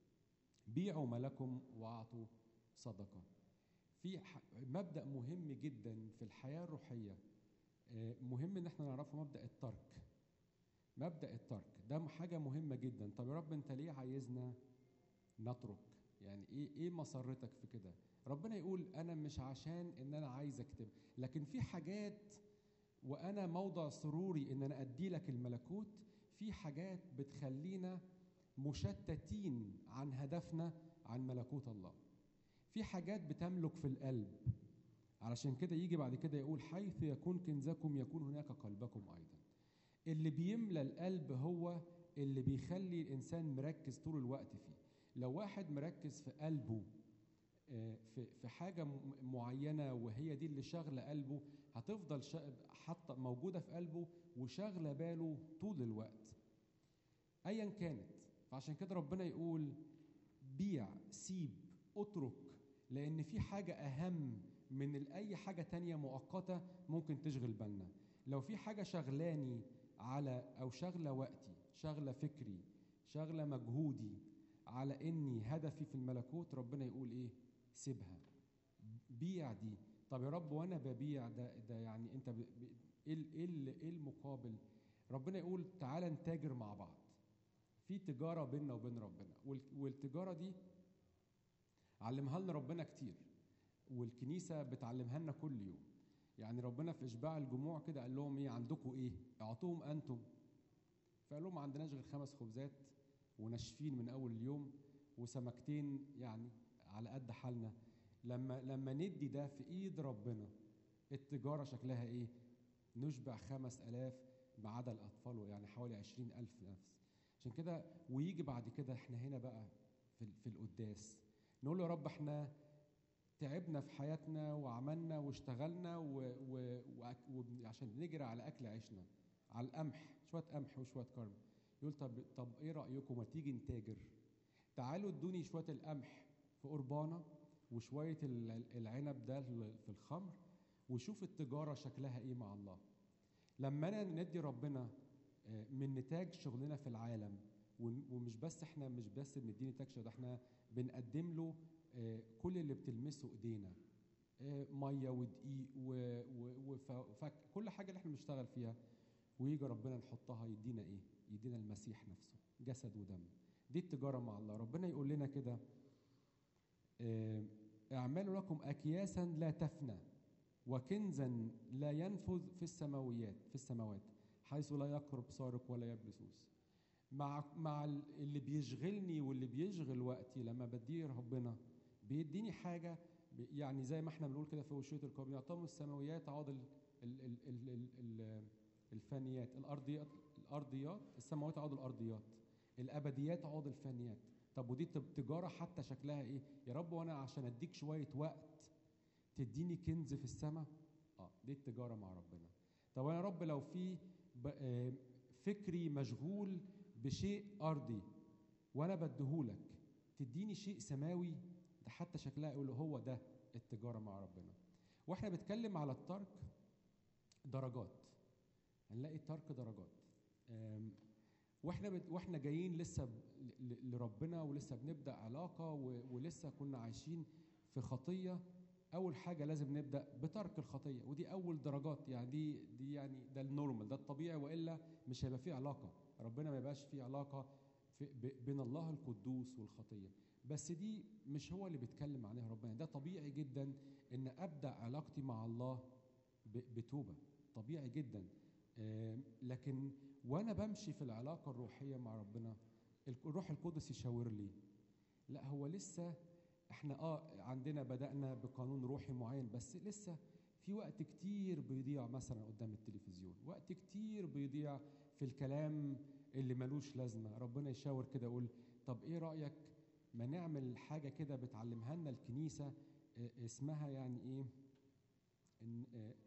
بيعوا ملكم وأعطوا صدقة في ح- مبدأ مهم جدا في الحياة الروحية آه، مهم ان احنا نعرفه مبدا الترك مبدا الترك ده حاجه مهمه جدا طب يا رب انت ليه عايزنا نترك يعني ايه ايه مسرتك في كده ربنا يقول انا مش عشان ان انا عايز اكتب لكن في حاجات وانا موضع سروري ان انا ادي لك الملكوت في حاجات بتخلينا مشتتين عن هدفنا عن ملكوت الله في حاجات بتملك في القلب علشان كده يجي بعد كده يقول حيث يكون كنزكم يكون هناك قلبكم ايضا اللي بيملى القلب هو اللي بيخلي الانسان مركز طول الوقت فيه لو واحد مركز في قلبه آه، في في حاجه م- معينه وهي دي اللي شاغله قلبه هتفضل شا- حاطه موجوده في قلبه وشاغله باله طول الوقت ايا كانت فعشان كده ربنا يقول بيع سيب اترك لان في حاجه اهم من ال- اي حاجه تانية مؤقته ممكن تشغل بالنا لو في حاجه شغلاني على او شغله وقتي شغله فكري شغله مجهودي على اني هدفي في الملكوت ربنا يقول ايه سيبها بيع دي طب يا رب وانا ببيع ده ده يعني انت ب... ب... ايه ال- ايه ال- ايه المقابل ربنا يقول تعالى نتاجر مع بعض في تجاره بيننا وبين ربنا وال... والتجاره دي علمها لنا ربنا كتير والكنيسه بتعلمها لنا كل يوم يعني ربنا في اشباع الجموع كده قال لهم ايه عندكم ايه اعطوهم انتم فقال لهم ما عندناش غير خمس خبزات وناشفين من اول اليوم وسمكتين يعني على قد حالنا لما لما ندي ده في ايد ربنا التجاره شكلها ايه نشبع خمس الاف ما عدا الاطفال يعني حوالي عشرين الف نفس عشان كده ويجي بعد كده احنا هنا بقى في, ال- في القداس نقول له يا رب احنا تعبنا في حياتنا وعملنا واشتغلنا و- و- وأك- وبن- عشان نجري على اكل عيشنا على القمح شويه قمح وشويه كرم يقول طب طب ايه رايكم ما تيجي نتاجر تعالوا ادوني شويه القمح في قربانه وشويه ال- العنب ده في الخمر وشوف التجاره شكلها ايه مع الله لما انا ندي ربنا آه، من نتاج شغلنا في العالم ون- ومش بس احنا مش بس بنديه نتاج شغل ده احنا بنقدم له آه، كل اللي بتلمسه ايدينا آه، ميه ودقيق و- و- وف- وفك كل حاجه اللي احنا بنشتغل فيها ويجي ربنا نحطها يدينا ايه يدينا المسيح نفسه جسد ودم دي التجاره مع الله ربنا يقول لنا كده آه، اعملوا لكم اكياسا لا تفنى وكنزا لا ينفذ في السماويات في السماوات حيث لا يقرب سارق ولا يبلسوس مع مع ال- اللي بيشغلني واللي بيشغل وقتي لما بديه ربنا بيديني حاجه ب- يعني زي ما احنا بنقول كده في وشيه القوم يعطيهم السماويات عوض ال ال ال ال ال ال الفانيات الارضيات الارضيات السماوات عوض الارضيات الابديات عوض الفانيات طب ودي تب- تجاره حتى شكلها ايه يا رب وانا عشان اديك شويه وقت تديني كنز في السماء اه دي التجاره مع ربنا طب انا يا رب لو في ب- آه، فكري مشغول بشيء ارضي وانا بديهولك تديني شيء سماوي ده حتى شكلها يقول هو ده التجاره مع ربنا واحنا بنتكلم على الترك درجات هنلاقي الترك درجات آم، واحنا بت... واحنا جايين لسه ب... ل... لربنا ولسه بنبدا علاقه و... ولسه كنا عايشين في خطيه اول حاجه لازم نبدا بترك الخطيه ودي اول درجات يعني دي دي يعني ده النورمال ده الطبيعي والا مش هيبقى فيه علاقه ربنا ما يبقاش فيه علاقه في ب... بين الله القدوس والخطيه بس دي مش هو اللي بيتكلم عليها ربنا ده طبيعي جدا ان ابدا علاقتي مع الله ب... بتوبه طبيعي جدا آم، لكن وانا بمشي في العلاقه الروحيه مع ربنا الك- الروح القدس يشاور لي لا هو لسه احنا اه عندنا بدانا بقانون روحي معين بس لسه في وقت كتير بيضيع مثلا قدام التلفزيون وقت كتير بيضيع في الكلام اللي ملوش لازمه ربنا يشاور كده يقول طب ايه رايك ما نعمل حاجه كده بتعلمها لنا الكنيسه آه، اسمها يعني ايه ان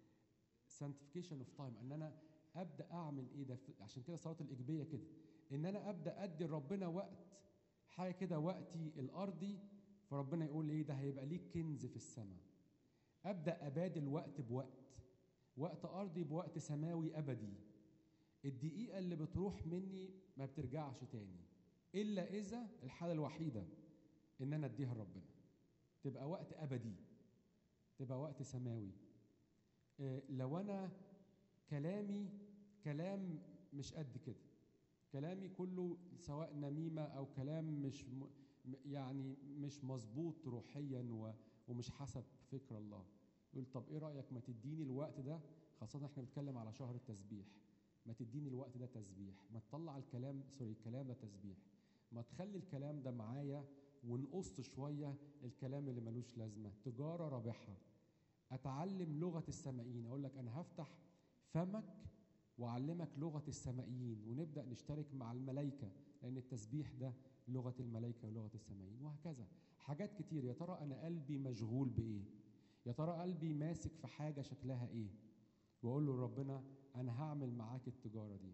سانتيفيكيشن اوف تايم ان انا ابدا اعمل ايه ده في- عشان كده صلاه الايجابيه كده ان انا ابدا ادي لربنا وقت حاجه كده وقتي الارضي فربنا يقول ايه ده هيبقى ليك كنز في السماء ابدا ابادل وقت بوقت وقت ارضي بوقت سماوي ابدي الدقيقه اللي بتروح مني ما بترجعش تاني الا اذا الحاله الوحيده ان انا اديها لربنا تبقى وقت ابدي تبقى وقت سماوي آه، لو انا كلامي كلام مش قد كده كلامي كله سواء نميمه او كلام مش م... م- يعني مش مظبوط روحيا و... ومش حسب فكر الله يقول طب ايه رايك ما تديني الوقت ده خاصه احنا بنتكلم على شهر التسبيح ما تديني الوقت ده تسبيح ما تطلع الكلام سوري الكلام ده تسبيح ما تخلي الكلام ده معايا ونقص شويه الكلام اللي ملوش لازمه تجاره رابحه اتعلم لغه السمائيين اقول لك انا هفتح فمك واعلمك لغه السمائيين ونبدا نشترك مع الملائكه لان التسبيح ده لغه الملائكه ولغه السماعين وهكذا حاجات كتير يا ترى انا قلبي مشغول بايه يا ترى قلبي ماسك في حاجه شكلها ايه واقول له ربنا انا هعمل معاك التجاره دي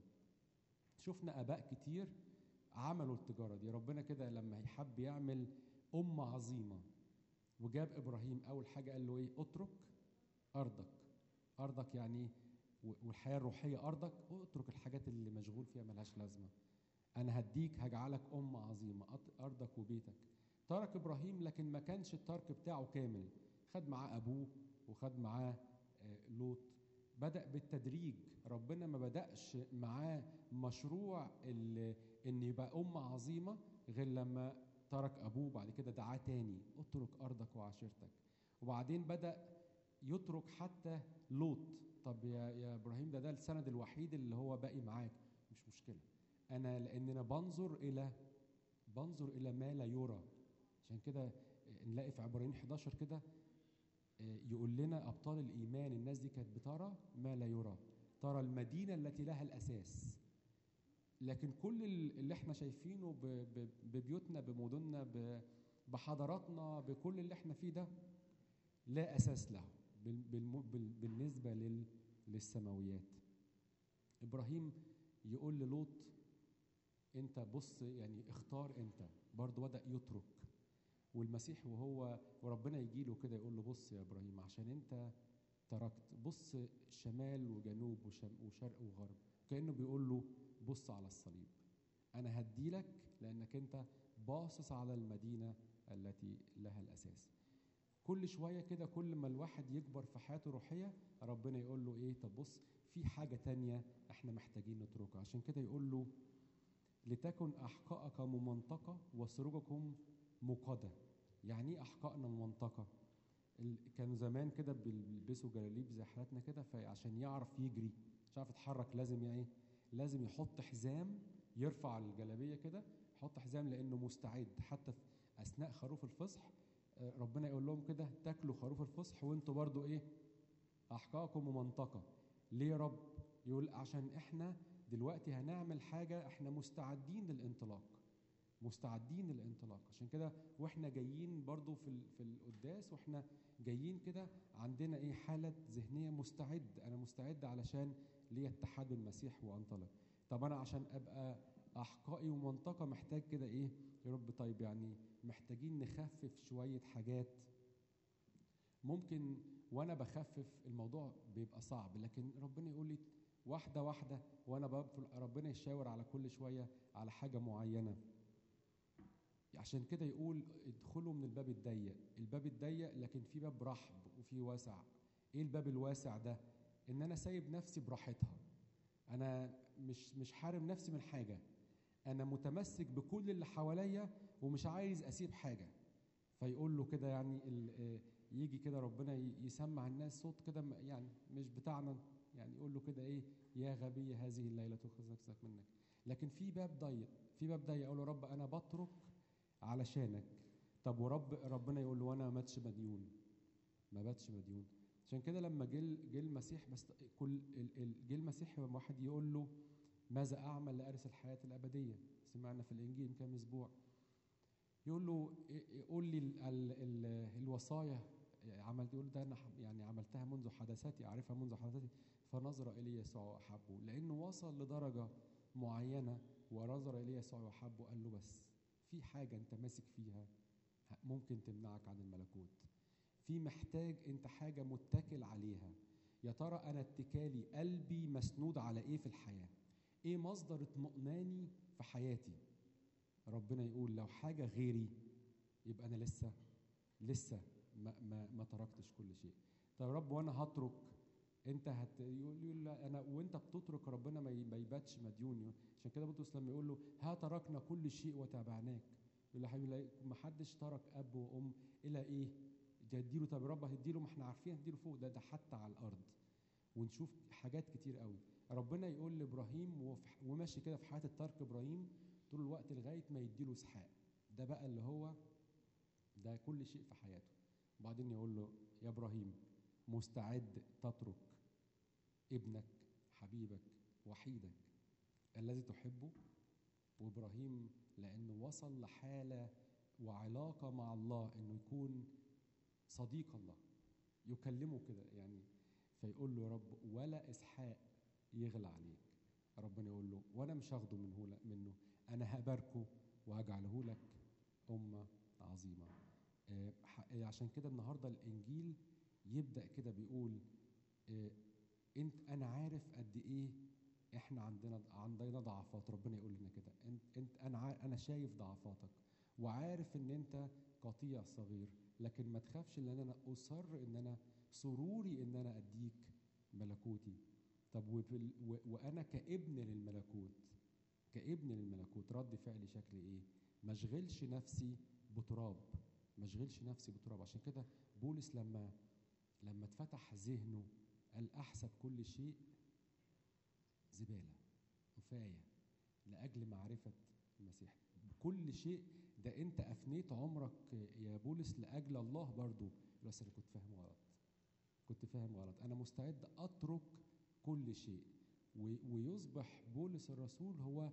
شفنا اباء كتير عملوا التجاره دي ربنا كده لما يحب يعمل امه عظيمه وجاب ابراهيم اول حاجه قال له ايه اترك ارضك ارضك يعني إيه؟ و- والحياه الروحيه ارضك اترك الحاجات اللي مشغول فيها ملهاش لازمه انا هديك هجعلك امه عظيمه أط- ارضك وبيتك ترك ابراهيم لكن ما كانش الترك بتاعه كامل خد معاه ابوه وخد معاه آه، لوط بدا بالتدريج ربنا ما بداش معاه مشروع ال- ان يبقى امه عظيمه غير لما ترك ابوه بعد كده دعاه تاني اترك ارضك وعشيرتك وبعدين بدا يترك حتى لوط طب يا يا ابراهيم ده ده السند الوحيد اللي هو باقي معاك مش مشكله انا لاننا بنظر الى بنظر الى ما لا يرى عشان كده نلاقي في عبرانيين 11 كده آه، يقول لنا ابطال الايمان الناس دي كانت بترى ما لا يرى ترى المدينه التي لها الاساس لكن كل ال- اللي احنا شايفينه ب- ب- ببيوتنا بمدننا ب- بحضاراتنا بكل اللي احنا فيه ده لا اساس له بال- بالم- بال- بالنسبه لل- للسماويات ابراهيم يقول للوط انت بص يعني اختار انت برضه بدا يترك والمسيح وهو وربنا يجي له كده يقول له بص يا ابراهيم عشان انت تركت بص شمال وجنوب وشم وشرق وغرب كانه بيقول له بص على الصليب انا هديلك لانك انت باصص على المدينه التي لها الاساس كل شويه كده كل ما الواحد يكبر في حياته الروحيه ربنا يقول له ايه طب بص في حاجه تانية احنا محتاجين نتركها عشان كده يقول له لتكن احقائك ممنطقه وسروجكم مقده يعني ايه احقائنا ممنطقه ال- كانوا زمان كده بيلبسوا جلاليب زي حالاتنا كده فعشان يعرف يجري مش عارف يتحرك لازم يعني ايه لازم يحط حزام يرفع الجلابيه كده يحط حزام لانه مستعد حتى في اثناء خروف الفصح آه، ربنا يقول لهم كده تاكلوا خروف الفصح وانتوا برضو ايه احقائكم ممنطقه ليه يا رب يقول عشان احنا دلوقتي هنعمل حاجه احنا مستعدين للانطلاق مستعدين للانطلاق عشان كده واحنا جايين برضو في ال- في القداس واحنا جايين كده عندنا ايه حاله ذهنيه مستعد انا مستعد علشان ليا اتحاد بالمسيح وانطلق طب انا عشان ابقى احقائي ومنطقه محتاج كده ايه يا رب طيب يعني محتاجين نخفف شويه حاجات ممكن وانا بخفف الموضوع بيبقى صعب لكن ربنا يقول لي واحده واحده وانا بقفل ربنا يشاور على كل شويه على حاجه معينه عشان كده يقول ادخلوا من الباب الضيق الباب الضيق لكن في باب رحب وفي واسع ايه الباب الواسع ده ان انا سايب نفسي براحتها انا مش مش حارم نفسي من حاجه انا متمسك بكل اللي حواليا ومش عايز اسيب حاجه فيقول له كده يعني ال- آه، يجي كده ربنا ي- يسمع الناس صوت كده م- يعني مش بتاعنا يعني يقول له كده ايه يا غبي هذه الليله تؤخذ نفسك منك لكن في باب ضيق في باب ضيق اقول له رب انا بترك علشانك طب ورب ربنا يقول له انا ما ماتش مديون ما باتش مديون عشان كده لما جه ال- جه المسيح بس كل ال- ال- جه المسيح لما واحد يقول له ماذا اعمل لارث الحياه الابديه سمعنا في الانجيل من كام اسبوع يقول له إيه- إيه- قول لي ال ال ال الوصايا عملت يقول ده انا ح- يعني عملتها منذ حدثاتي اعرفها منذ حدثاتي فنظر الي يسوع واحبه لانه وصل لدرجه معينه ونظر الي يسوع واحبه قال له بس في حاجه انت ماسك فيها ه- ممكن تمنعك عن الملكوت في محتاج انت حاجه متكل عليها يا ترى انا اتكالي قلبي مسنود على ايه في الحياه ايه مصدر اطمئناني في حياتي ربنا يقول لو حاجه غيري يبقى انا لسه لسه ما, ما, ما تركتش كل شيء طب يا رب وانا هترك انت هت يقول يقول لا انا وانت بتترك ربنا ما ي- ما يباتش مديون عشان كده بطرس لما يقول له ها تركنا كل شيء وتابعناك يقول له حبيبي لا- ما حدش ترك اب وام الى ايه ده اديله طب يا رب هتديله ما احنا عارفين هتديله فوق ده ده حتى على الارض ونشوف حاجات كتير قوي ربنا يقول لابراهيم وف- وماشي كده في حياه الترك ابراهيم طول الوقت لغايه ما يديله اسحاق ده بقى اللي هو ده كل شيء في حياته وبعدين يقول له يا ابراهيم مستعد تترك ابنك حبيبك وحيدك الذي تحبه وابراهيم لانه وصل لحاله وعلاقه مع الله انه يكون صديق الله يكلمه كده يعني فيقول له يا رب ولا اسحاق يغلى عليك ربنا يقول له وانا مش هاخده منه منه انا هباركه وهجعله لك امه عظيمه آه، ح- آه، عشان كده النهارده الانجيل يبدا كده بيقول آه، انت انا عارف قد ايه احنا عندنا عندنا ضعفات ربنا يقول لنا كده انت انت انا عا- انا شايف ضعفاتك وعارف ان انت قطيع صغير لكن ما تخافش ان انا اصر ان انا سروري ان انا اديك ملكوتي طب وبال- و- وانا كابن للملكوت كابن للملكوت رد فعلي شكل ايه ما اشغلش نفسي بتراب ما اشغلش نفسي بتراب عشان كده بولس لما لما اتفتح ذهنه قال احسب كل شيء زباله وفايه لاجل معرفه المسيح كل شيء ده انت افنيت عمرك يا بولس لاجل الله برضو بس انا كنت فاهم غلط كنت فاهم غلط انا مستعد اترك كل شيء و- ويصبح بولس الرسول هو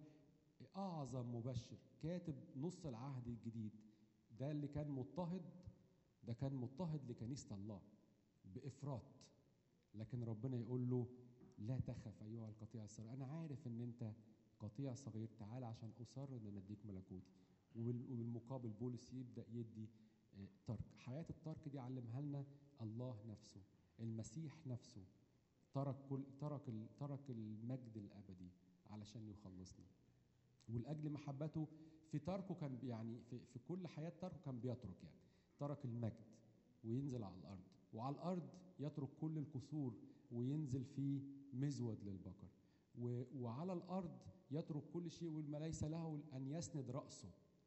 اعظم مبشر كاتب نص العهد الجديد ده اللي كان مضطهد ده كان مضطهد لكنيسه الله بافراط لكن ربنا يقول له لا تخف ايها القطيع الصغير انا عارف ان انت قطيع صغير تعال عشان اصر ان انا اديك ملكوتي وبال- وبالمقابل بولس يبدا يدي آه، ترك حياه الترك دي علمها لنا الله نفسه المسيح نفسه ترك كل ترك ال- ترك المجد الابدي علشان يخلصنا ولاجل محبته في تركه كان بي- يعني في, في كل حياه تركه كان بيترك يعني ترك المجد وينزل على الارض وعلى الارض يترك كل القصور وينزل في مزود للبقر و- وعلى الارض يترك كل شيء وما ليس له ان يسند راسه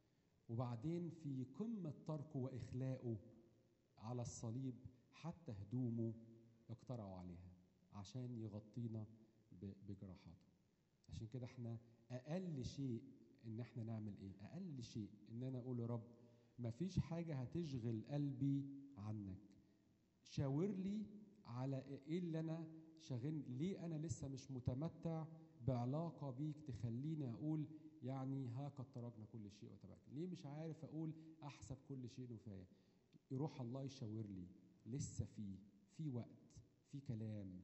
وبعدين في قمه تركه واخلاقه على الصليب حتى هدومه اقترعوا عليها عشان يغطينا ب- بجراحاته عشان كده احنا اقل شيء ان احنا نعمل ايه اقل شيء ان انا اقول يا رب مفيش حاجه هتشغل قلبي عنك شاور لي على ايه اللي انا شاغل ليه انا لسه مش متمتع بعلاقه بيك تخليني اقول يعني ها قد تركنا كل شيء وتبعك ليه مش عارف اقول احسب كل شيء نفايه يروح الله يشاور لي لسه في في وقت في كلام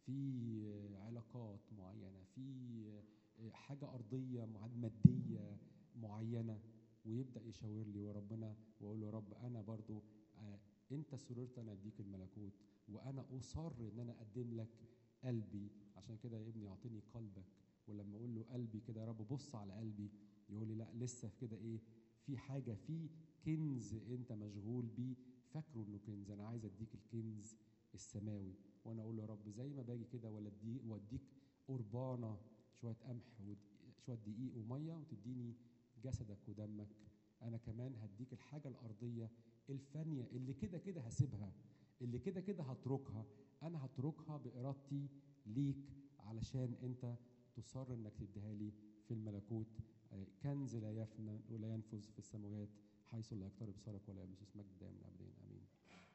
في علاقات معينه في حاجه ارضيه مع- ماديه معينه ويبدا يشاور لي وربنا واقول له يا رب انا برضو آه، انت سررت انا اديك الملكوت وانا اصر ان انا اقدم لك قلبي عشان كده يا ابني اعطيني قلبك ولما اقول له قلبي كده يا رب بص على قلبي يقول لي لا لسه كده ايه في حاجه في كنز انت مشغول بيه فاكره انه كنز انا عايز اديك الكنز السماوي وانا اقول له يا رب زي ما باجي كده ولا ادي واديك قربانه شويه قمح وشويه دقيق وميه وتديني جسدك ودمك انا كمان هديك الحاجه الارضيه الفانيه اللي كده كده هسيبها اللي كده كده هتركها انا هتركها بارادتي ليك علشان انت تصر انك تديها لي في الملكوت آه، كنز لا يفنى ولا ينفذ في السماوات حيث لا يقترب صارك ولا يبلس مجد دائما ابدا امين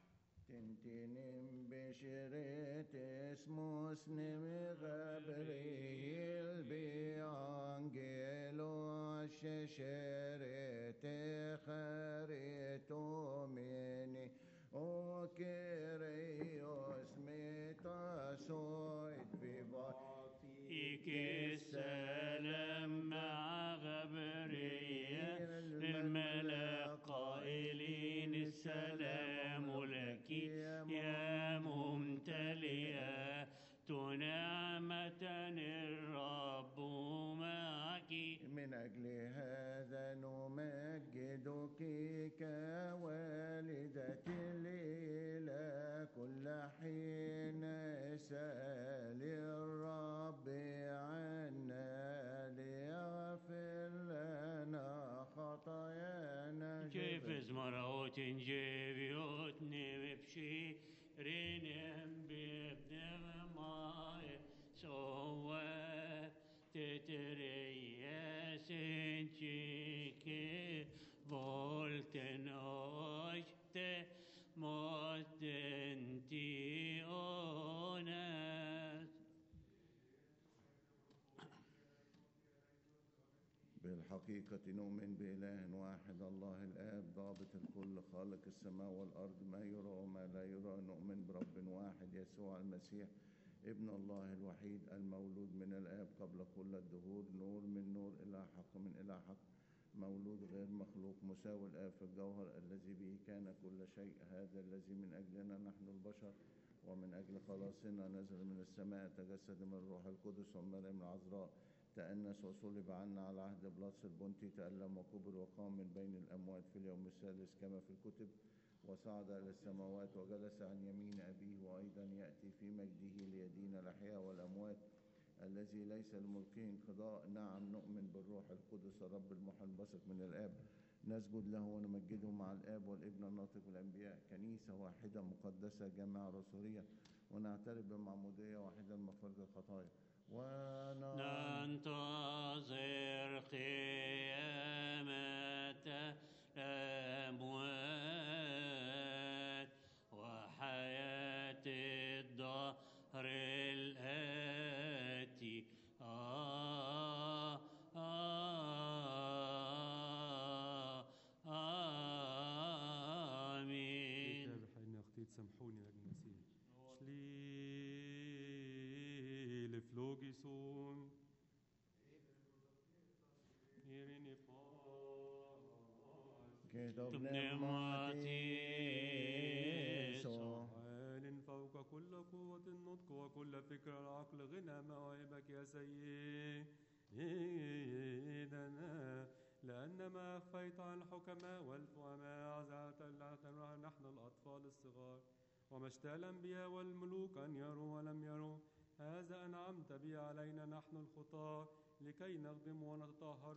تنتنم بشريت اسموس نم غبريل بانجيلو ششرت خريتو مني او كريوس ميتاسويت فيك السلام مع غبرية للملك قائلين السلام لك يا ممتلئة نعمة الرب معك من أجل هذا نمجدك كوالدة الإله كل حين سأل الرب عنا ليغفر لنا خطايانا جيفز مرات جيفيوت نمبشي رينم بابن ماي سوى تتريا سنشيكي فولتن أشت مستنتي أونس بالحق الحقيقة نؤمن بإله واحد الله الآب ضابط الكل خالق السماء والأرض ما يرى وما لا يرى نؤمن برب واحد يسوع المسيح ابن الله الوحيد المولود من الآب قبل كل الدهور نور من نور إلى حق من إلى حق مولود غير مخلوق مساوي الآب في الجوهر الذي به كان كل شيء هذا الذي من أجلنا نحن البشر ومن أجل خلاصنا نزل من السماء تجسد من الروح القدس ومريم العذراء تأنس وصلب عنا على عهد بلاطس البنطي تألم وكبر وقام من بين الأموات في اليوم الثالث كما في الكتب وصعد إلى السماوات وجلس عن يمين أبيه وأيضا يأتي في مجده ليدين الأحياء والأموات الذي ليس لملكه انقضاء نعم نؤمن بالروح القدس الرب المحنبثق من الآب نسجد له ونمجده مع الآب والابن الناطق والأنبياء كنيسة واحدة مقدسة جامعة رسولية ونعترف بمعمودية واحدة لمغفرة الخطايا ونعم ننتظر قيامة الأموات وحياة الدهر الآتي آه آه آمين كتاب حين أختي تسامحوني يا المسيح شليل فلوجيسون إيريني كتب نعماتيسو عال فوق كل قوة النطق وكل فكر العقل غنى مواهبك يا سيدنا لأن ما أخفيت عن الحكماء والفهماء أعزعت نحن الأطفال الصغار وما اشتهى الأنبياء والملوك أن يروا ولم يروا هذا أنعمت به علينا نحن الخطاة لكي نخدم ونتطهر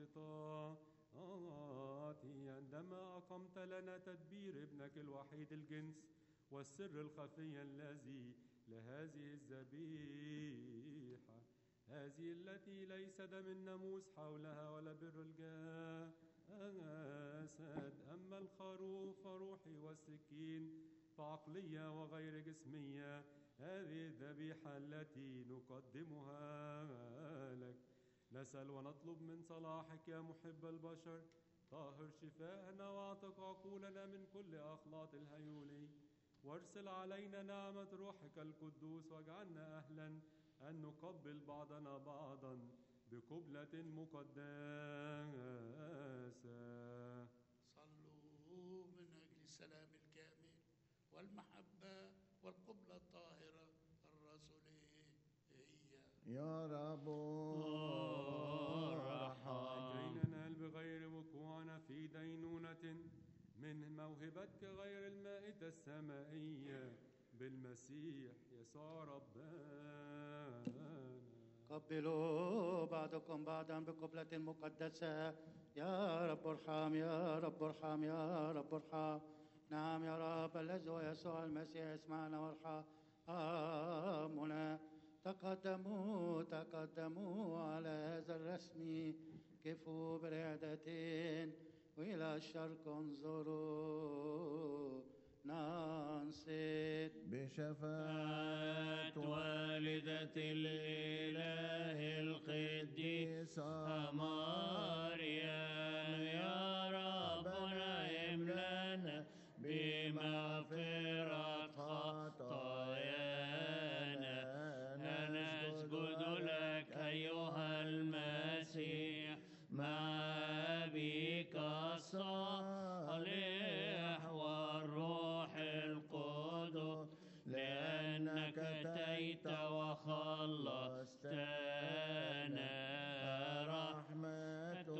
بواسطاتي عندما أقمت لنا تدبير ابنك الوحيد الجنس والسر الخفي الذي لهذه الذبيحة هذه التي ليس دم الناموس حولها ولا بر الجسد أما الخروف فروحي والسكين فعقلية وغير جسمية هذه الذبيحة التي نقدمها لك نسأل ونطلب من صلاحك يا محب البشر طهر شفاءنا واعتق عقولنا من كل أخلاط الهيولي وارسل علينا نعمة روحك القدوس واجعلنا أهلا أن نقبل بعضنا بعضا بقبلة مقدسة صلوا من أجل السلام الكامل والمحبة والقبلة الطاهرة الرسولية يا رب كي ننال بغير وقوعنا في دينونة من موهبتك غير المائدة السمائية بالمسيح يسوع ربنا قبلوا بعضكم بعضا بقبلة مقدسة يا رب ارحم يا رب ارحم يا رب ارحم نعم يا رب الذي هو يسوع المسيح اسمعنا وارحمنا تقدموا تقدموا على هذا الرسم كفوا برعدة وإلى الشرق انظروا ننصت بشفاعة والدة الإله القديسة مريم يا ربنا املنا بمغفرة خطايانا نسجد لك أيها المسيح مع أبيك الصالح والروح القدس لأنك أتيت وخلصتنا رحمة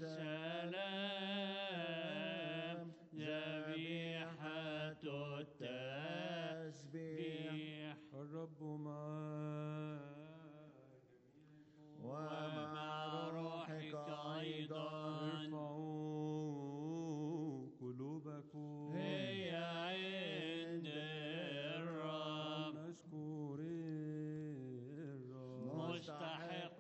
السلام ذبيحة التسبيح الرب معك ومع روحك أيضا ارفعوا قلوبكم هي عند الرب نشكر الرب مستحق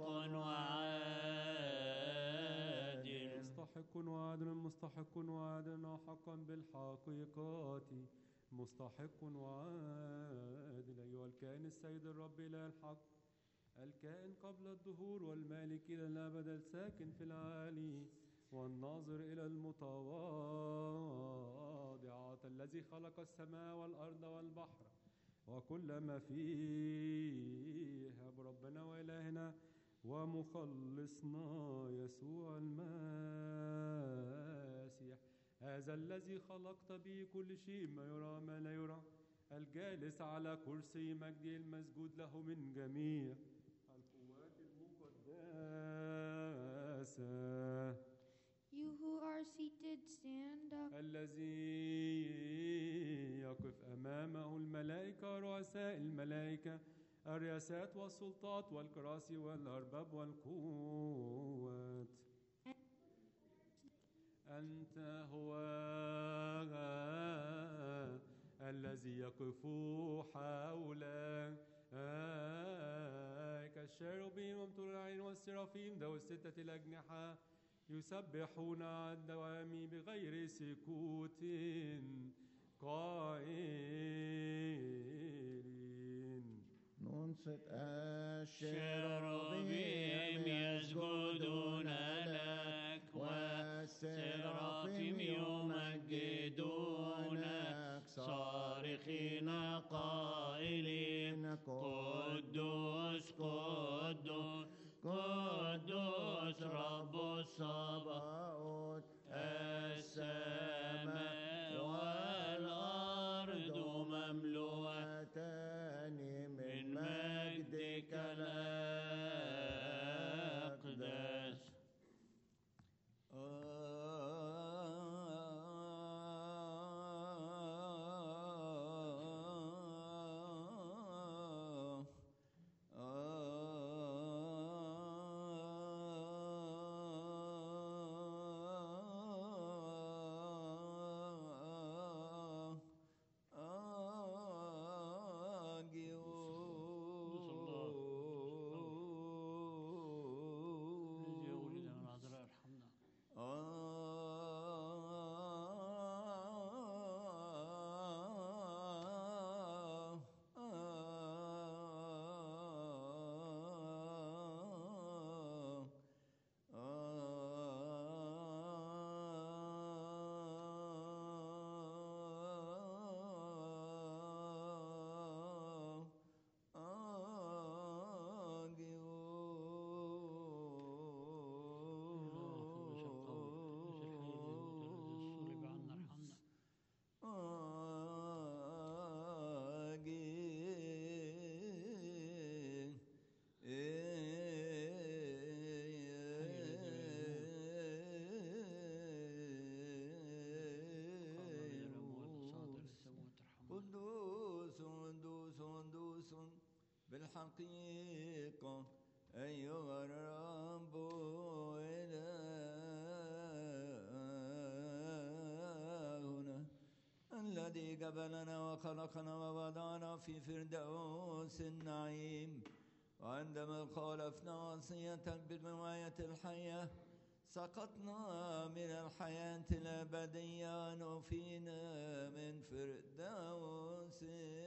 وعادل مستحق وعدل مستحق وعدل حقا بالحقيقات مستحق وعادل أيها الكائن السيد الرب إله الحق الكائن قبل الدهور والمالك إلى الأبد الساكن في العالي والناظر إلى المتواضعات الذي خلق السماء والأرض والبحر وكل ما فيها بربنا وإلهنا ومخلصنا يسوع المسيح هذا الذي خلقت به كل شيء ما يرى ما لا يرى الجالس على كرسي مجده المسجود له من جميع القوات المقدسة You who are seated, stand up. الذي يقف أمامه الملائكة رؤساء الملائكة الرياسات والسلطات والكراسي والأرباب والقوات أنت هو الذي يقف حولك كالشيروبيم وامتلوا العين والسرافيم ذوي الستة الأجنحة يسبحون على الدوام بغير سكوت قائلين ننصت الشيروبيم يسجدون لك والسرافيم يمجدونك صارخين قائلين قدوس قدوس قدوس رب الصباوت السماء والأرض مملوءتان من مجدك الأقدس الذي ولد من عذراء ارحمنا صلب عنا ارحمنا قدوس قدوس قدوس بالحقيقة أيها الرب إلهنا الذي قبلنا وخلقنا ووضعنا في فردوس النعيم وعندما خالفنا وصيتك بالرواية الحية سقطنا من الحياة الأبدية نفينا من فردوس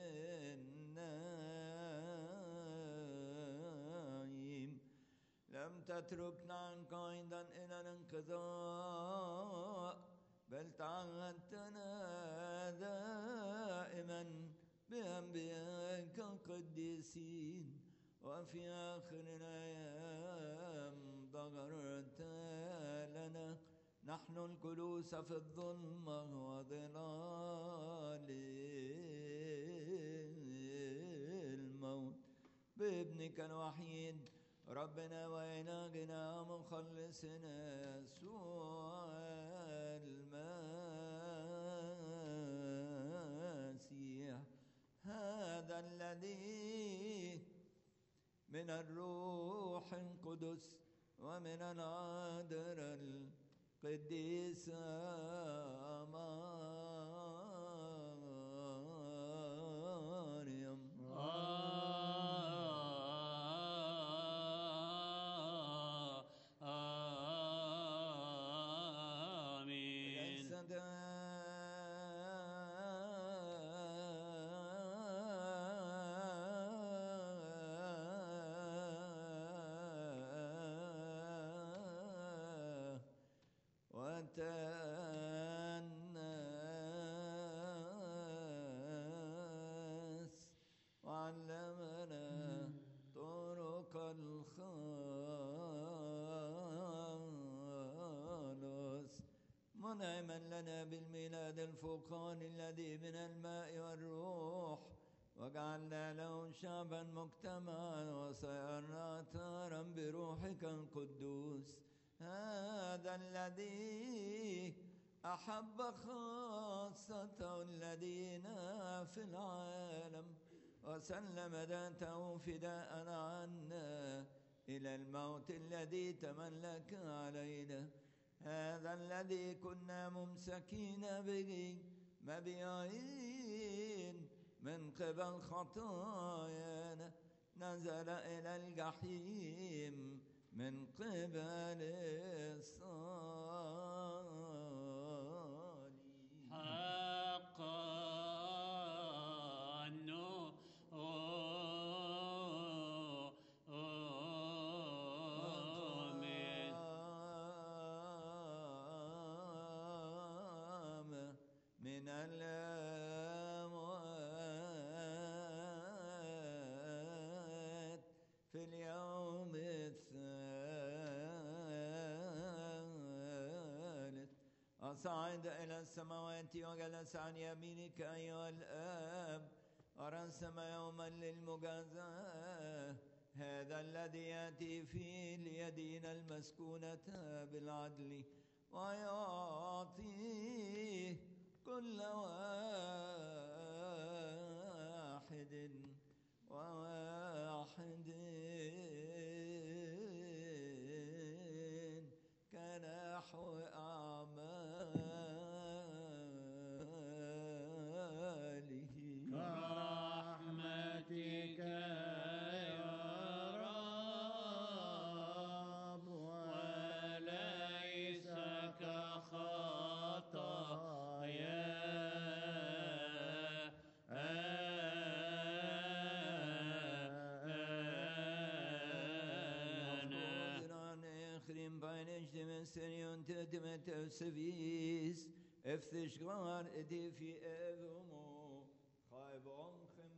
النعيم لم تتركنا عنك أيضا إلى الانقضاء بل تعهدتنا دائما بأنبيائك القديسين وفي آخر الأيام ظهرت لنا نحن الجلوس في الظلمة وظلال الموت بابنك الوحيد ربنا وإلهنا مخلصنا يسوع المسيح هذا الذي من الروح القدس ومن العذراء القديسة مريم آمين علمنا طرق الخلاص منعما لنا بالميلاد الفوقاني الذي من الماء والروح وجعلنا له شعبا مجتمعا وصيرنا أطهارا بروحك القدوس هذا الذي أحب خاصة الذين في العالم وسلم ذاته فداء عنا إلى الموت الذي تملك علينا هذا الذي كنا ممسكين به مبيعين من قبل خطايانا نزل إلى الجحيم من قبل الصليب حقا نؤمن قام من الأموات في اليوم الثالث أصعد إلى السماوات وجلس عن يمينك أيها الآب ورسم يوما للمجازاة هذا الذي يأتي فيه ليدين المسكونة بالعدل ويعطيه كل واحد وواحد كنحو أعماله برحمتك يا رب وليس كخطايا Bröderna Chrim Beinich dem Serion Tetimet Sevis Efter sklar det fi evomo Chayb omchem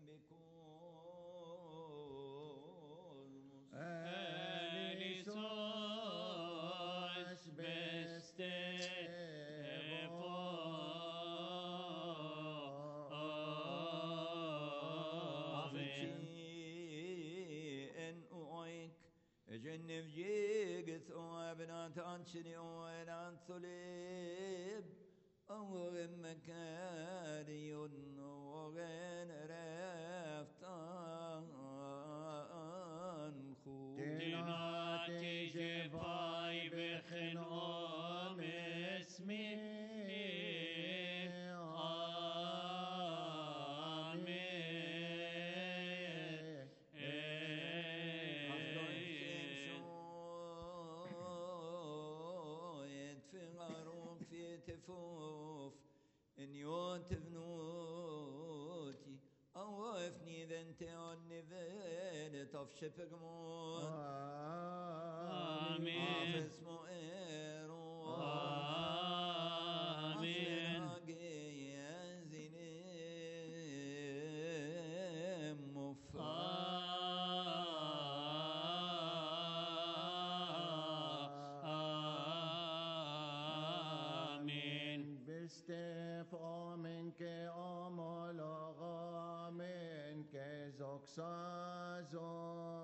bikolmus Elisos beste en oik جنب جيقث وابنات انشني وينان ثليب وغن مكاري وغن رفتان خو ديناتي جفاي بخنوم اسمي شويت في غروب في تفوف ان يوت بنوتي اوفني ذا انت والنفين طفش بقموت آمين. عافس مؤيرو آمين. يا زيني مفا آمين بستف منك أمولغا منك زوكسازو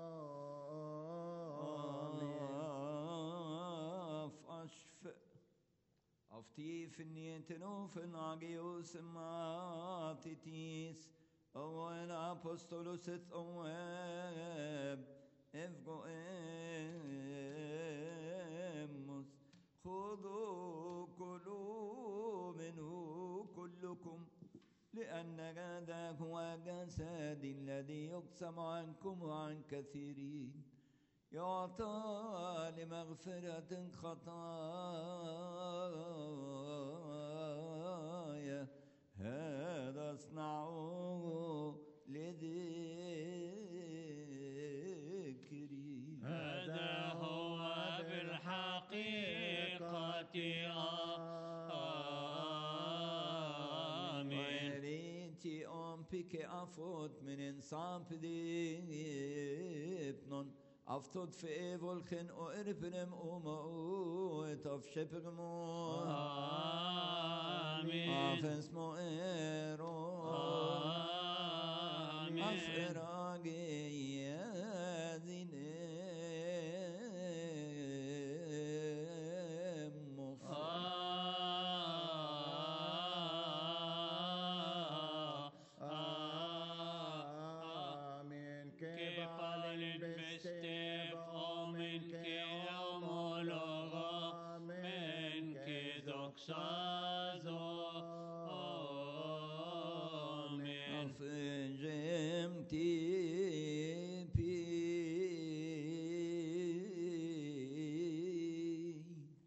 Af أشف أفتيف نيتنوف ناقيوس ما تتيس أول أبوستولوس ثواب افقو إمس خذوا كلوا منه كلكم لأن هذا هو جسد الذي يقسم عنكم وعن كثيرين يعطى لمغفرة خطايا هذا اصنعوه لذكري هذا هو بالحقيقة آمين وريتي أم pike afot min ensamp dipnon Aftod för evolken och erpnem och maut av shepegmo Amen. Afen små ero Amen. Afrage yadinemos Amen. Que palen bestef omen que homologo men que doxazo Amen. Afenjem tipi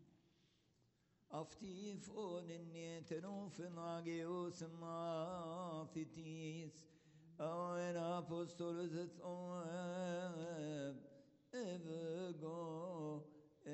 Aftif onin nietenufin agios mathitis Awen apostolos et oeb evgo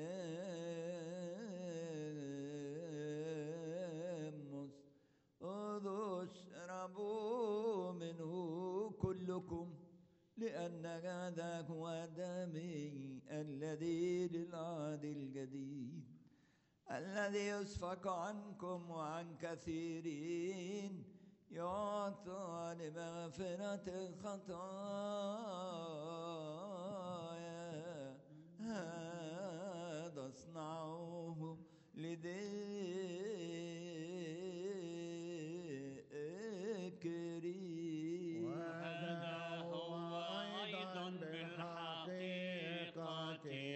emos أذوش ربوا منه كلكم لأن ذاك هو دمي الذي للعهد الجديد الذي يسفك عنكم وعن كثيرين يعطى لمغفرة الخطايا هذا اصنعوه لذكري هذا هو أيضا بالحقيقة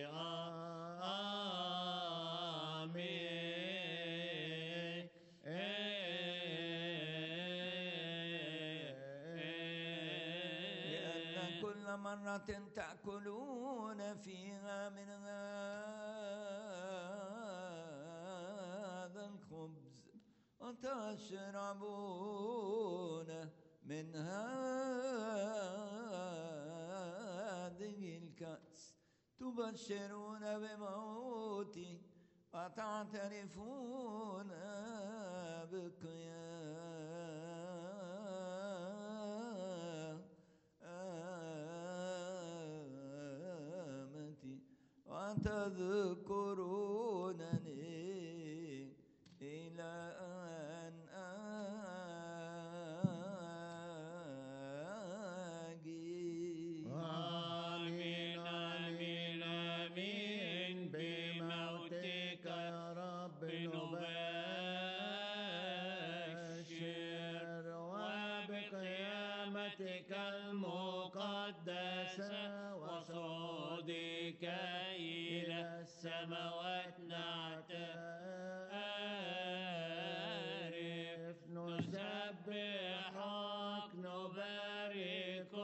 آمين لأن كل مرة تأكلون فيها من هذا الخبز وتشربون من هذه الكأس تبشرون بموتي وتعترفون بقيامتي وتذكرونني إلى أن آجي آمين آمين آمين بموتك يا رب نبشر وبقيامتك المقدسة وصعودك إلى السماوات نعترف نسبحك نباركك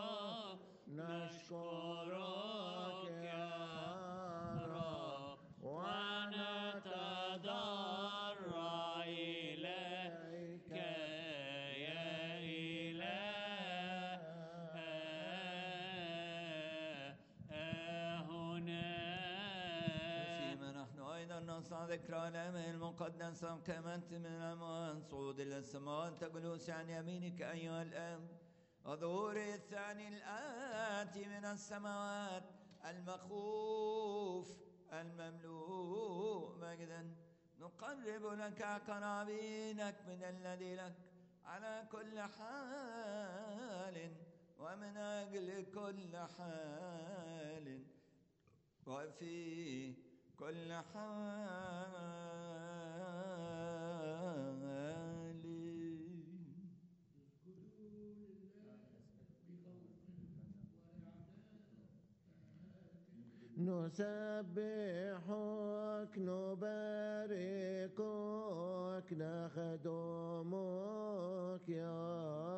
نشكرك يا رب ونتضرع إليك يا إلهنا فيما نحن أيضا نصنع ذكرى الأمه المقدسة كما أنت من الأموات صعود إلى السماوات جلوس عن يمينك أيها الآب وظهور الثاني الآتي من السماوات المخوف المملوء مجدا نقرب لك قرابينك من الذي لك على كل حال ومن أجل كل حال وفي كل حال نسبحك نباركك نخدمك يا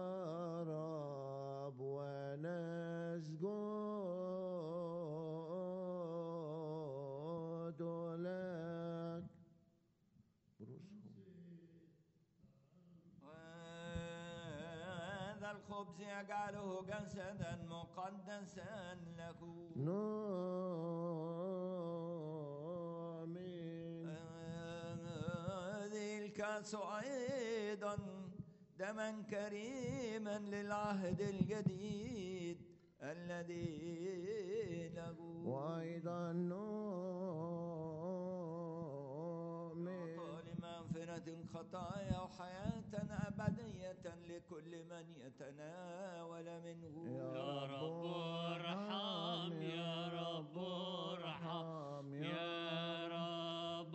رب ونسجد لك هذا الخبز يجعله جسدا مقدسا له آمين هذه الكأس أيضا دما كريما للعهد الجديد الذي له وأيضا نؤمن لمغفرة الخطايا وحياة أبدية لكل من يتناول منه يا رب ارحم يا رب ارحم يا رب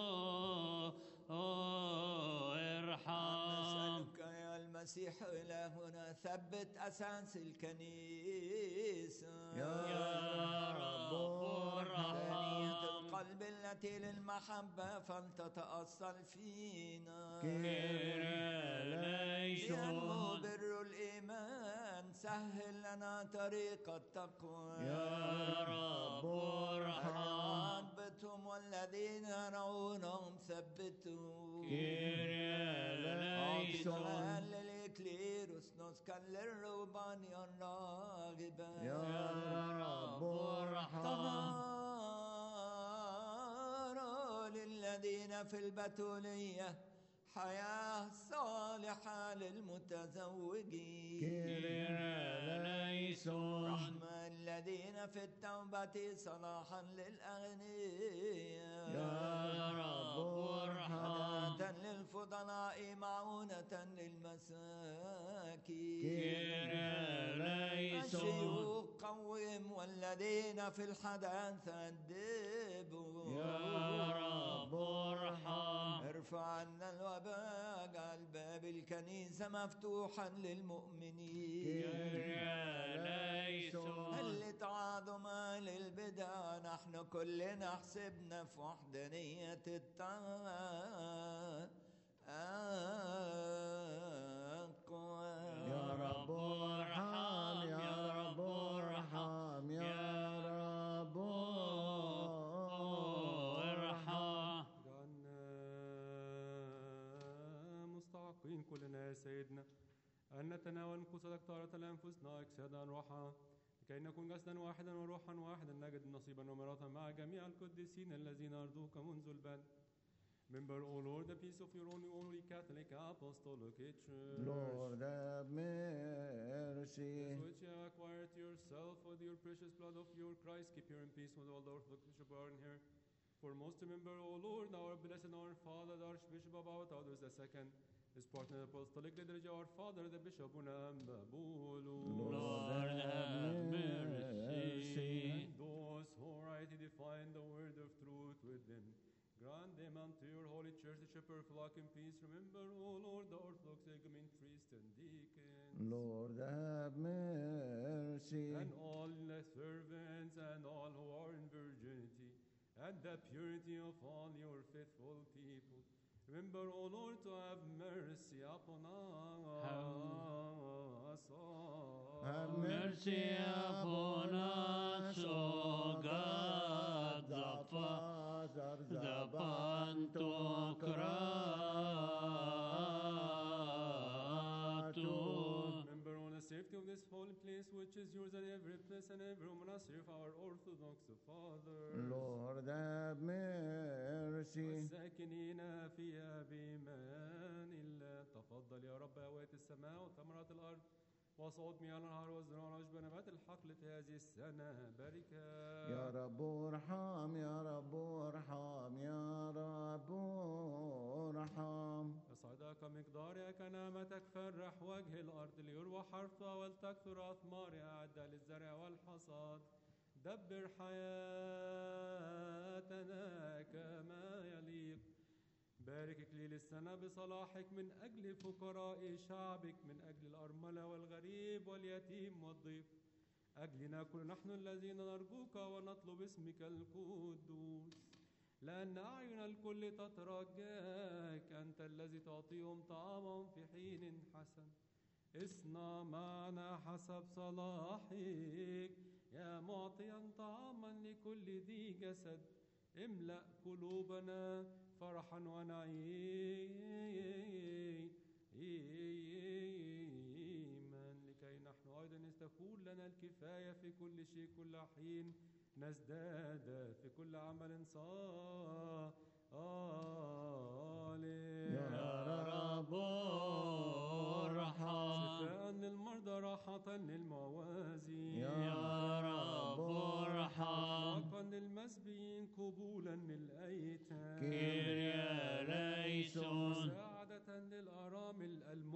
ارحم نسألك يا المسيح إلهنا ثبت أساس الكنيسة يا رب بنية ارحم القلب التي للمحبة فلتتأصل فينا كيرليسون. لينمو بر الإيمان سهل لنا طريق التقوى يا رب ارحم. ربتهم والذين يرونهم ثبتوا كيرليسون. أعطنا للإكليروس نسكا للرهبان الراغبة يا رب ارحم طهارة للذين في البتولية حياة صالحة للمتزوجين كيرليسون. رحمة الذين في التوبة صلاحا للأغنياء يا رب ارحم. هداة للفضلاء معونة للمساكين كيرليسون. الشيوخ قوم والذين في الحدث أدبوا يا رب ارحم. ارفع عنا الوباء اجعل باب الكنيسة مفتوحا للمؤمنين كيرليسون. هل تعاظما للبدع نحن كلنا حسبنا في وحدانية التقوى يا رب ارحم يا رب ارحم يا رب ارحم جعلنا مستحقين كلنا يا سيدنا أن نتناول من قصدك طهارة لأنفسنا أجسادا روحا لكي نكون جسدا واحدا وروحا واحدا نجد نصيبا وميراثا مع جميع القديسين الذين أرضوك منذ البدء Remember, O Lord, the peace of your only holy Catholic Apostolic Church. Lord have This mercy which you have acquired to yourself with your precious blood of your Christ, keep here in peace with all the Orthodox Bishop who are in here. Foremost remember, O Lord, our blessed our Father, the Archbishop of our others, the second, his partner, the Apostolic Liturgy, our Father, the Bishop Unambabulu. Lord have mercy. And those who rightly define the word of truth within. Grant them unto your holy church, the shepherd flock in peace. Remember, O Lord, the Orthodox ecumen, priests and deacons. Lord have mercy and all the servants and all who are in virginity, and the purity of all your faithful people. Remember, O Lord, to have mercy upon us. Have Mercy upon us, O God, the Father, the Pantocrator. Remember on the safety of this holy place, which is yours at every place and every moment, us serve our Orthodox fathers. Lord have mercy والساكنين فيها بإيمان الله تفضل يا رب أوقات السماء وثمرات الأرض وصوت مياه الأنهار والزرع والعشب نبات الحقل في هذه السنة باركها يا رب ارحم يا رب ارحم يا رب ارحم يصعدك مقدارها كنعمتك فرح وجه الأرض ليروى حرثها ولتكثر أثمارها أعدها للزرع والحصاد دبر حياتنا كما يليق بارك إكليل السنة بصلاحك من أجل فقراء شعبك من أجل الأرملة والغريب واليتيم والضيف أجلنا كل نحن الذين نرجوك ونطلب اسمك القدوس لأن أعين الكل تترجاك أنت الذي تعطيهم طعامهم في حين حسن اصنع معنا حسب صلاحك يا معطيا طعاما لكل ذي جسد املأ قلوبنا فرحا ونعيما لكي نحن أيضا يستكون لنا الكفاية في كل شيء كل حين نزداد في كل عمل صالح يا رب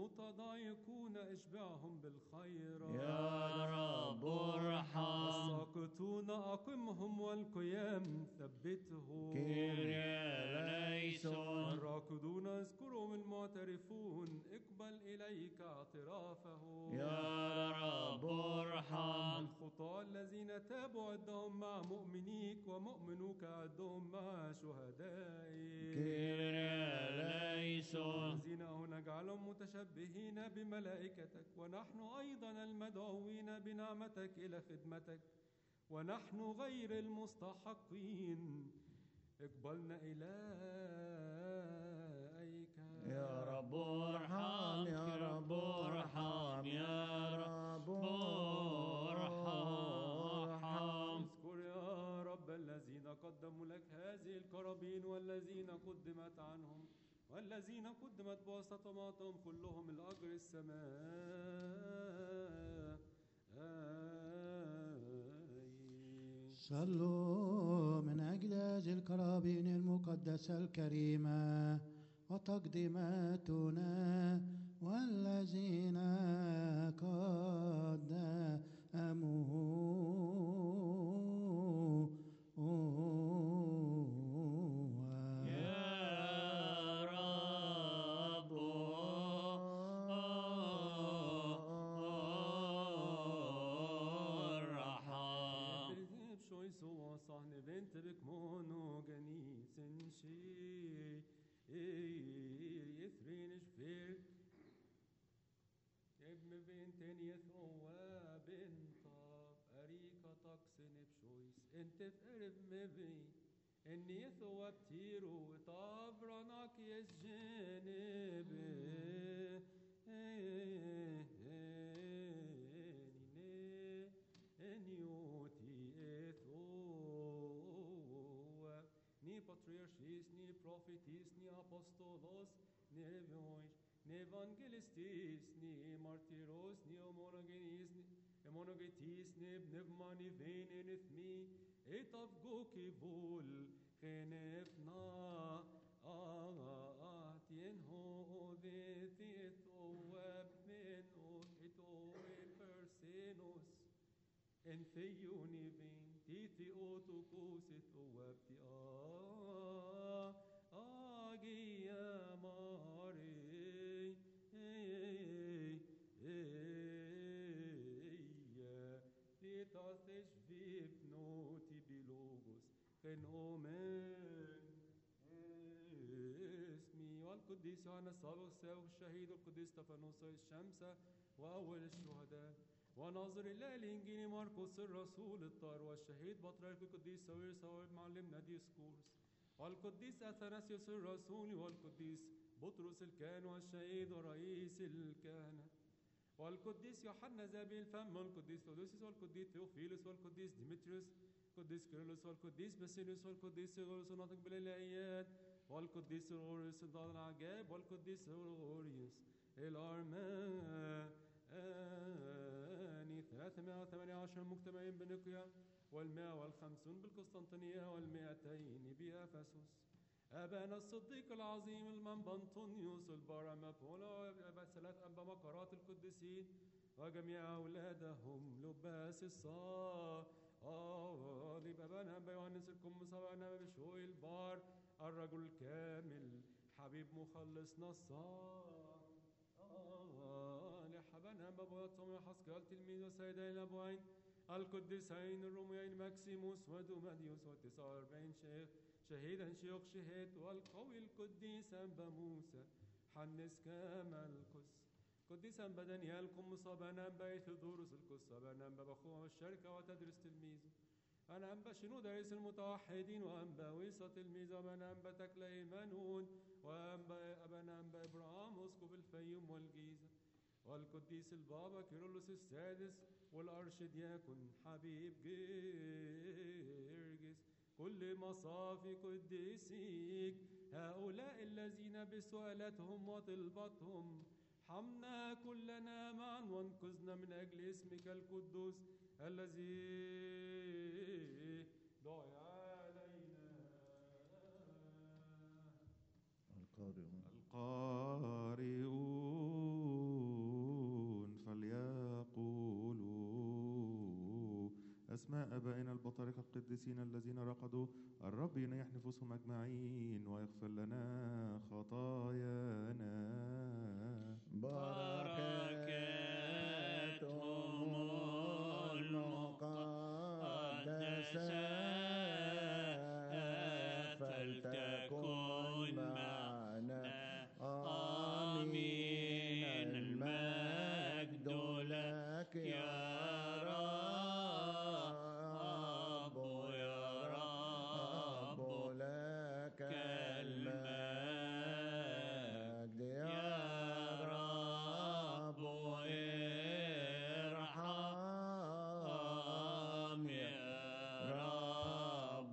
المتضايقون اشبعهم بالخير يا رب ارحم. الساقطون اقمهم والقيام ثبتهم كيريا ليسون. الراكضون اذكرهم المعترفون اقبل اليك اعترافهم يا رب ارحم. الخطاة الذين تابوا عدهم مع مؤمنيك ومؤمنوك عدهم مع شهدائك كيريا ليسون. الذين هنا نجعلهم متشبهين بملائكتك ونحن أيضا المدعوين بنعمتك إلى خدمتك ونحن غير المستحقين اقبلنا إليك يا رب ارحم يا رب ارحم يا رب ارحم اذكر يا رب الذين قدموا لك هذه القرابين والذين قدمت عنهم والذين قدمت بواسطتهم كلهم الأجر السماء صلوا من أجل هذه القرابين المقدسة الكريمة وتقديماتنا والذين قدموا يا رب ارحم Begrip sjoj så sa ni venter bek monogenin sin shi يثرين شفير ابن بنتين يثوى بنتا أريكا تقسن بشويس انت فقرب مبي اني يثوى بتيرو طابرناك يسجنب Enioti ethua, ni patriarchis, ni prophetis, ni apostolos, ni revois, ni evangelistis, ni martyros, ni homogenis, ni homogetis, ni pneuma, ni vene, ni thmi, et av goki vol, genefna, atien ho, vethet, o webmen, o et o persenos, en theioni vin, tithi otokosit o webti a, agia mare, Litas eschviv noti bilogos, gen omen, اسمي والقديس يوحنا السابق السابق الشهيد والقديس استفانوس الشمسة وأول الشهداء وناظر الله الإنجيل مرقس الرسول الطاهر والشهيد بطريرك القديس سوير سوير معلمنا ديسكورس والقديس أثناسيوس الرسول والقديس بطرس الكاهن والشهيد ورئيس الكهنة والقديس يوحنا ذابي الفم والقديس ثودوسيس والقديس ثيوفيلوس والقديس ديمتريوس والقديس كيرلس والقديس باسيليوس والقديس سيغورس الناطق بالإلهيات والقديس غوريوس سلطان العجاب والقديس غوريوس الأرماني 318 مجتمعين بنقيا والمائة والخمسون بالقسطنطينية والمائتين بأفسس أبانا الصديق العظيم المنبى أنطونيوس البرمة بولا أبا ثلاث أنبا مقرات القديسين وجميع أولادهم لباس الصار آه أبانا أنبا يوحنس الكمس أبانا بشوي البار الرجل الكامل حبيب مخلصنا الصار آه لحبنا بابواتهم وحسكال تلميذ وسيدين الأبوين القديسين الروميين ماكسيموس ودوماديوس والتسعة وأربعين شيخ شهيدا شيوخ شهيد والقوي القديس أنبا موسى حنس كمالكس قديس أنبا دانيال قم صابنا أنبا إثدورس القصة أبانا أنبا بخوة والشركة وتدرس تلميذه أنا أنبا شنود رئيس المتوحدين وأنبا ويصة تلميذ وأنا أنبا تكلا إيمانون وأنبا أبانا أنبا إبراهام أسقف الفيوم والجيزة والقديس البابا كيرلس السادس والأرشدياكون حبيب جرجس كل مصافي قديسيك هؤلاء الذين بسؤالتهم وطلبتهم حمنا كلنا معا وانقذنا من أجل اسمك القدوس الذي دعي علينا القارئون القارئون آبائنا البطاركة القديسين الذين رقدوا الرب ينيح نفوسهم أجمعين ويغفر لنا خطايانا بركاتهم المقدسة فلتكن معنا آمين المجد لك يا رب يا رب لك المجد يا رب ارحم يا رب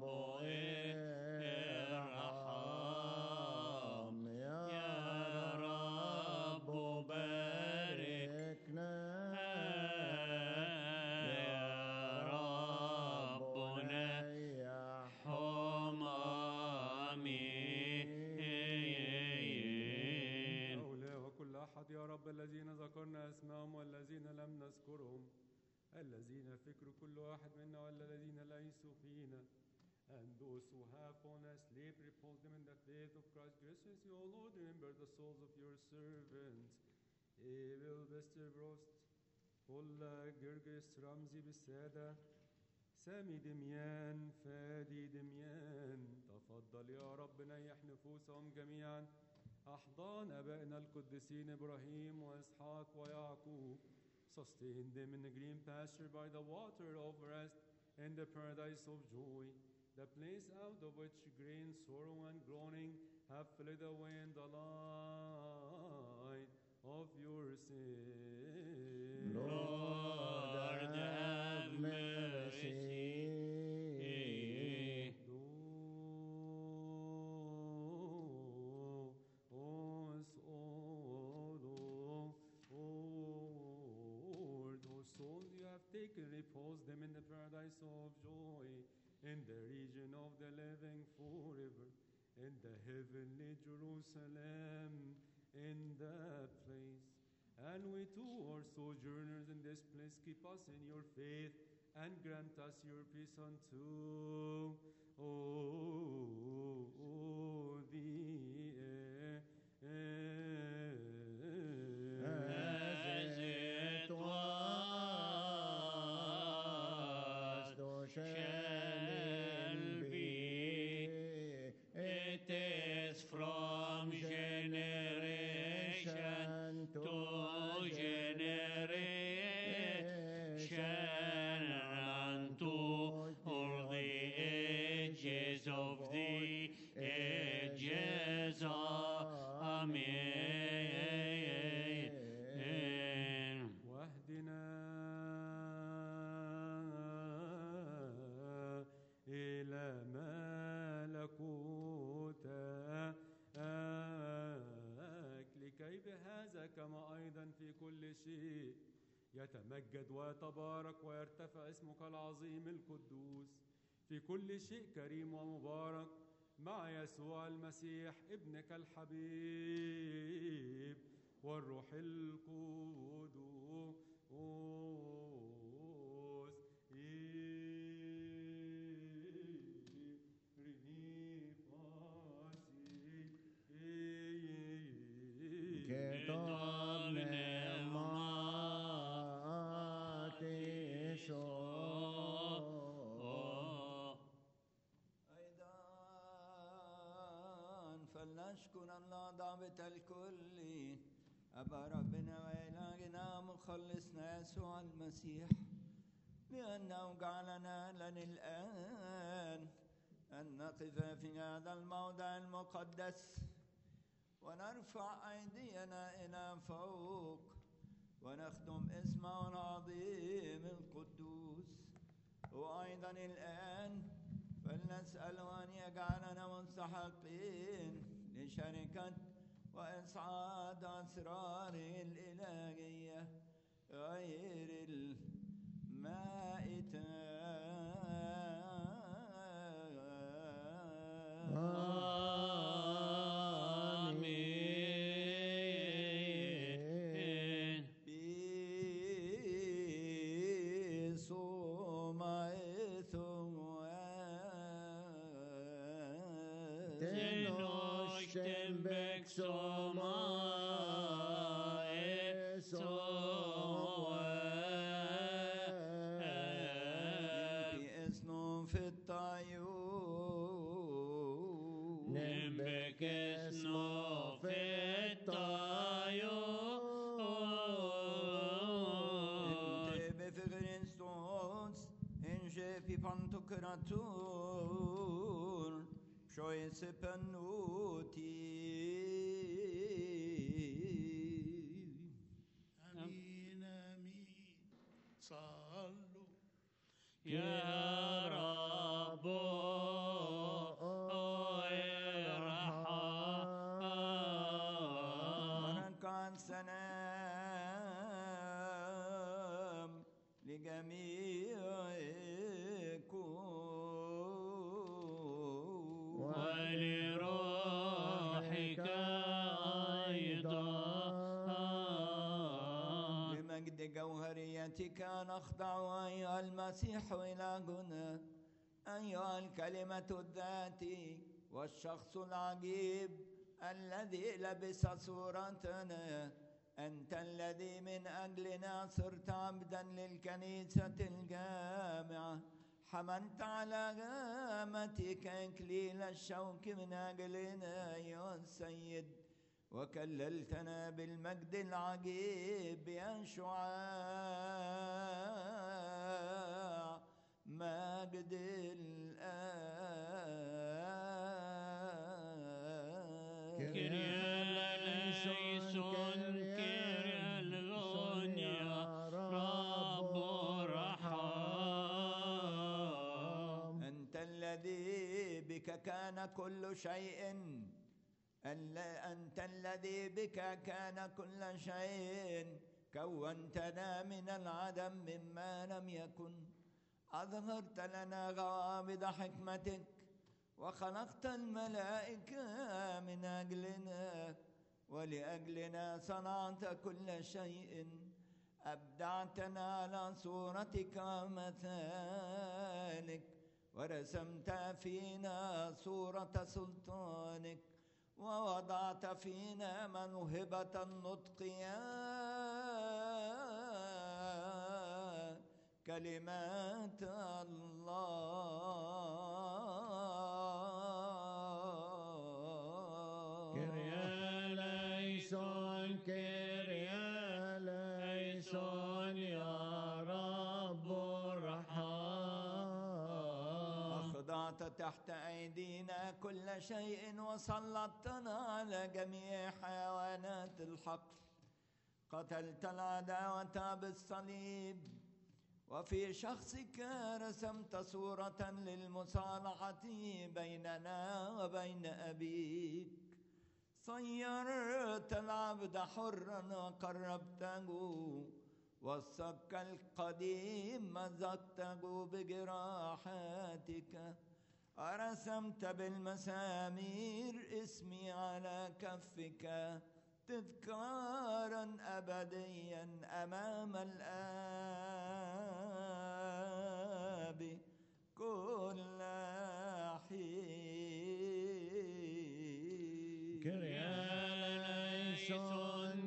ارحم يا رب باركنا يا رب نيحهم آمين أولى وكل أحد يا رب الذين ذكرنا أسماءهم والذين لم نذكرهم الذين فكر كل واحد منا والذين ليسوا فينا And those who have fallen asleep, repose them in the faith of Christ Jesus. O Lord, remember the souls of your servants. Evil Westervost, Ulla Gerges Ramzi بالسادة سامي دميان فادي دميان تفضل يا رب نيح نفوسهم جميعا أحضان أبائنا القديسين إبراهيم وإسحاق ويعقوب Sustain them in the green pasture by the water of rest in the paradise of joy, the place out of which grain, sorrow, and groaning have fled away in the light of your sin. Lord, have mercy. Os olo, Lord, whose souls you have taken, repose them in the paradise of joy, in the region of the living forever, in the heavenly Jerusalem, in that place. And we too are sojourners in this place. Keep us in your faith and grant us your peace unto oh, oh, the As it was, so shall it be. It is from generation to generation unto all the ages of the ages. Amen. واهدنا إلى ملكوتك لكي بهذا كما أيضا في كل شيء يتمجد ويتبارك ويرتفع اسمك العظيم القدوس في كل شيء كريم ومبارك مع يسوع المسيح ابنك الحبيب والروح القدوس كتاب نعمات يسوع أيضا فلنشكر الله ضابط الكل أبا ربنا وإلهنا مخلصنا يسوع المسيح لأنه جعلنا لنا الآن أن نقف في هذا الموضع المقدس ونرفع أيدينا إلى فوق ونخدم اسمه العظيم القدوس وأيضا الآن فلنسأله أن يجعلنا مستحقين لشركة وإسعاد أسراره الإلهية غير المائتة آمين بسمع في اسنو في الطيور نبك اسنو في الطيور انت بفغرينستوس انجي في بانتوكراتور شوي سبنوتي امين امين صلوا يا رب ارحم ونكان سلام لجميعكم ولروحك أيضا بمجد جوهريتك نخضع أيها المسيح إلهنا أيها الكلمة الذاتي والشخص العجيب الذي لبس صورتنا أنت الذي من أجلنا صرت عبدا للكنيسة الجامعة حملت على غامتك إكليل الشوك من أجلنا أيها السيد وكللتنا بالمجد العجيب يا شعاع مجد الآن كرياليسون كريالغون يا رب ارحم أنت الذي بك كان كل شيء أل- أنت الذي بك كان كل شيء كونتنا من العدم مما لم يكن أظهرت لنا غوامض حكمتك وخلقت الملائكة من أجلنا ولأجلنا صنعت كل شيء أبدعتنا على صورتك ومثالك ورسمت فينا صورة سلطانك ووضعت فينا موهبة النطق يا كلمات الله كرياليسون كرياليسون يا رب ارحم أخضعت تحت أيدينا كل شيء وسلطتنا على جميع حيوانات الحقل قتلت العداوة بالصليب وفي شخصك رسمت صورة للمصالحة بيننا وبين أبيك صيرت العبد حرا وقربته والصك القديم مزقته بجراحاتك ورسمت بالمسامير اسمي على كفك تذكارا أبديا أمام الآب كل حين كرياليسون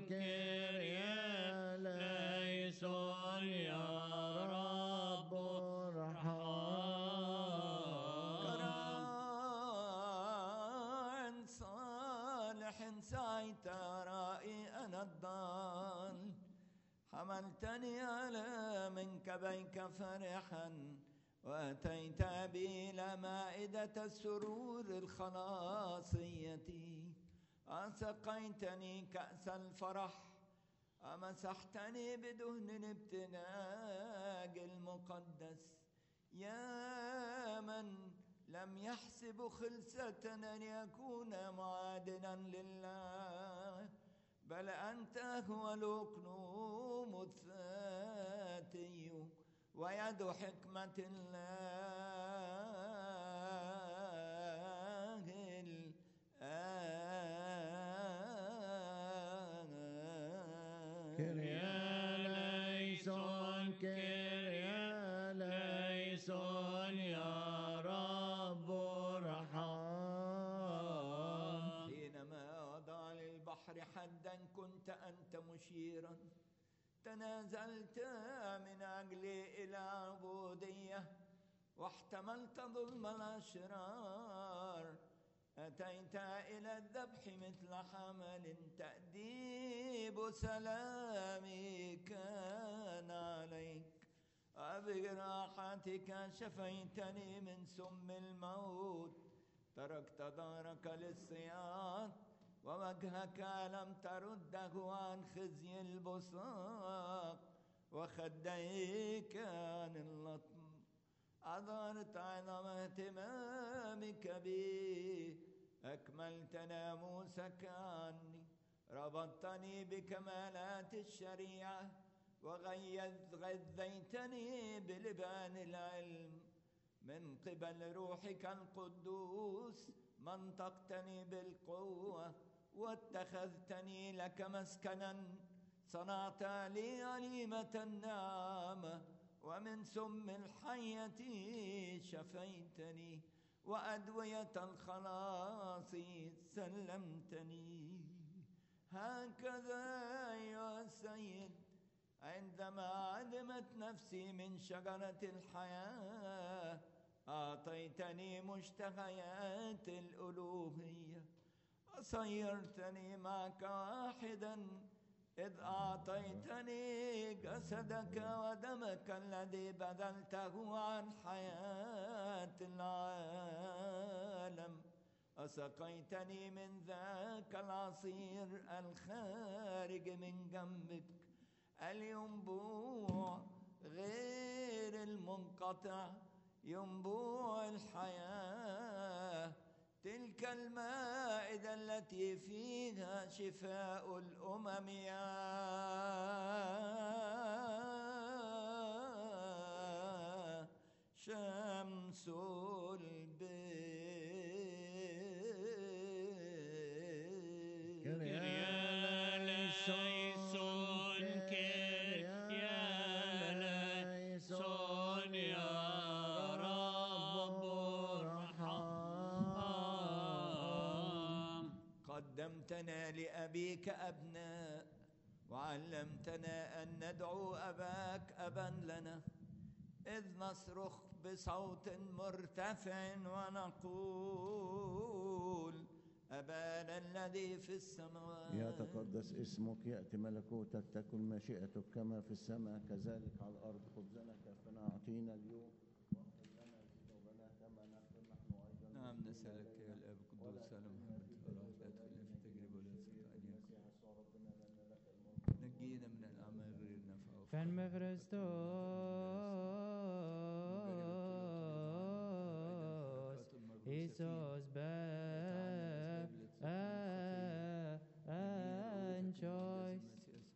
كرياليسون يا رب ارحم كران صالح سعيت رائي أنا الضال حملتني على منكبيك فرحا وأتيت بي إلى مائدة السرور الخلاصية أسقيتني كأس الفرح أمسحتني بدهن الابتهاج المقدس يا من لم يحسب خلسة أن يكون معادنا لله بل أنت هو الأقنوم الذاتي ويد حكمة الله الآن كرياليسون كرياليسون يا رب ارحم حينما وضع كثيرا تنازلت من أجلي إلى عبودية واحتملت ظلم الأشرار أتيت إلى الذبح مثل حمل تأديب سلامي كان عليك وبجراحتك شفيتني من سم الموت تركت ظهرك للصياد ووجهك لم ترده عن خزي البصاق وخديك عن اللطم أظهرت عظم اهتمامك بي أكملت ناموسك عني ربطتني بكمالات الشريعة وغيث غذيتني بلبان العلم من قبل روحك القدوس منطقتني بالقوة واتخذتني لك مسكنا صنعت لي عليمة النعمة ومن سم الحية شفيتني وأدوية الخلاص سلمتني هكذا يا سيد عندما عدمت نفسي من شجرة الحياة أعطيتني مشتهيات الألوهية وصيرتني معك واحدا إذ أعطيتني جسدك ودمك الذي بذلته عن حياة العالم وسقيتني من ذاك العصير الخارج من جنبك الينبوع غير المنقطع ينبوع الحياة تلك المائدة التي فيها شفاء الأمم يا شمس البيت ليسون كريا ليسون يا رب ارحم قدمتنا لأبيك أبناء وعلمتنا أن ندعو أباك أبا لنا إذ نصرخ بصوت مرتفع ونقول أبانا الذي في السماوات يتقدس اسمك يأتي ملكوتك تكن مشيئتك كما في السماء كذلك على الأرض خبزنا كفنا أعطينا اليوم واغفر لنا ذنوبنا كما نغفر نحن أيضا نعم نسألك يا الأب القدوس سلام محمد فراح لا تدخلنا في تجربة ولا تسقط أن نجينا من الأعمال غير نافعة Fan med Kristus, Jesus bär and choice.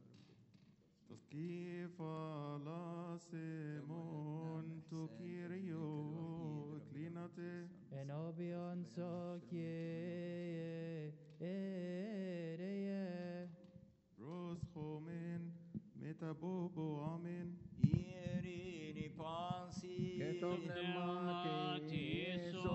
Toskifa lasemon tu kyriot linate En obion sokie ereye. Ros homen metabobo amen Irini pasi Que tornemati Jesu.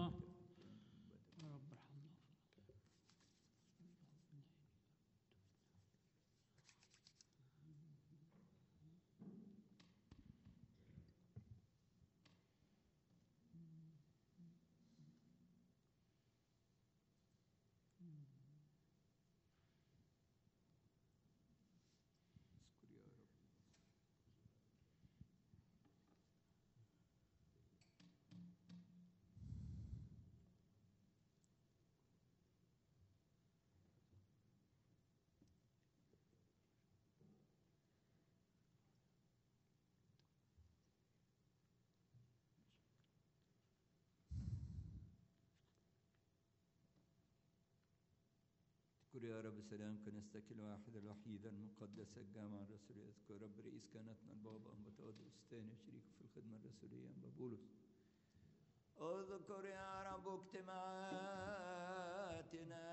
اذكر يا رب سلام كنيستك الواحدة الوحيدة المقدسة الجامعة الرسولية اذكر رب رئيس كهنتنا البابا أنبا تودروس الثاني شريكه في الخدمة الرسولية أنبا بولس اذكر يا رب اجتماعاتنا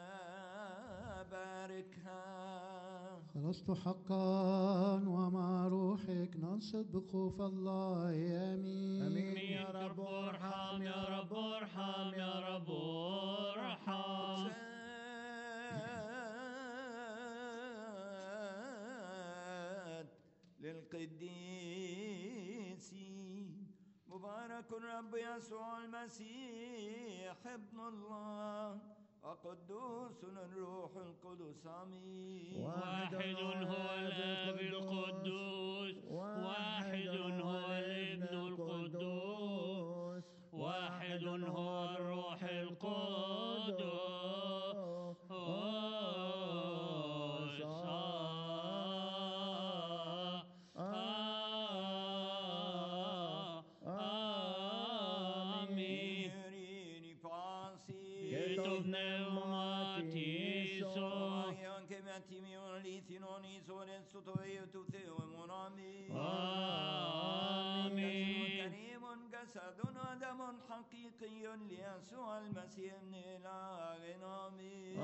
باركها خلصت حقا ومع روحك ننصت بخوف الله آمين امين يا رب ارحم يا رب ارحم يا رب ارحم للقديسين مبارك الرب يسوع المسيح ابن الله وقدوس الروح القدس امين واحد هو الاب القدوس واحد هو الابن القدوس واحد هو الروح القدس آمين Irini pasi Che tu pneumati so anche me attimi uniti non isore sotto io tu te o monami آمين كريم جسد آدم حقيقي ليسوع المسيح ابن إله آمين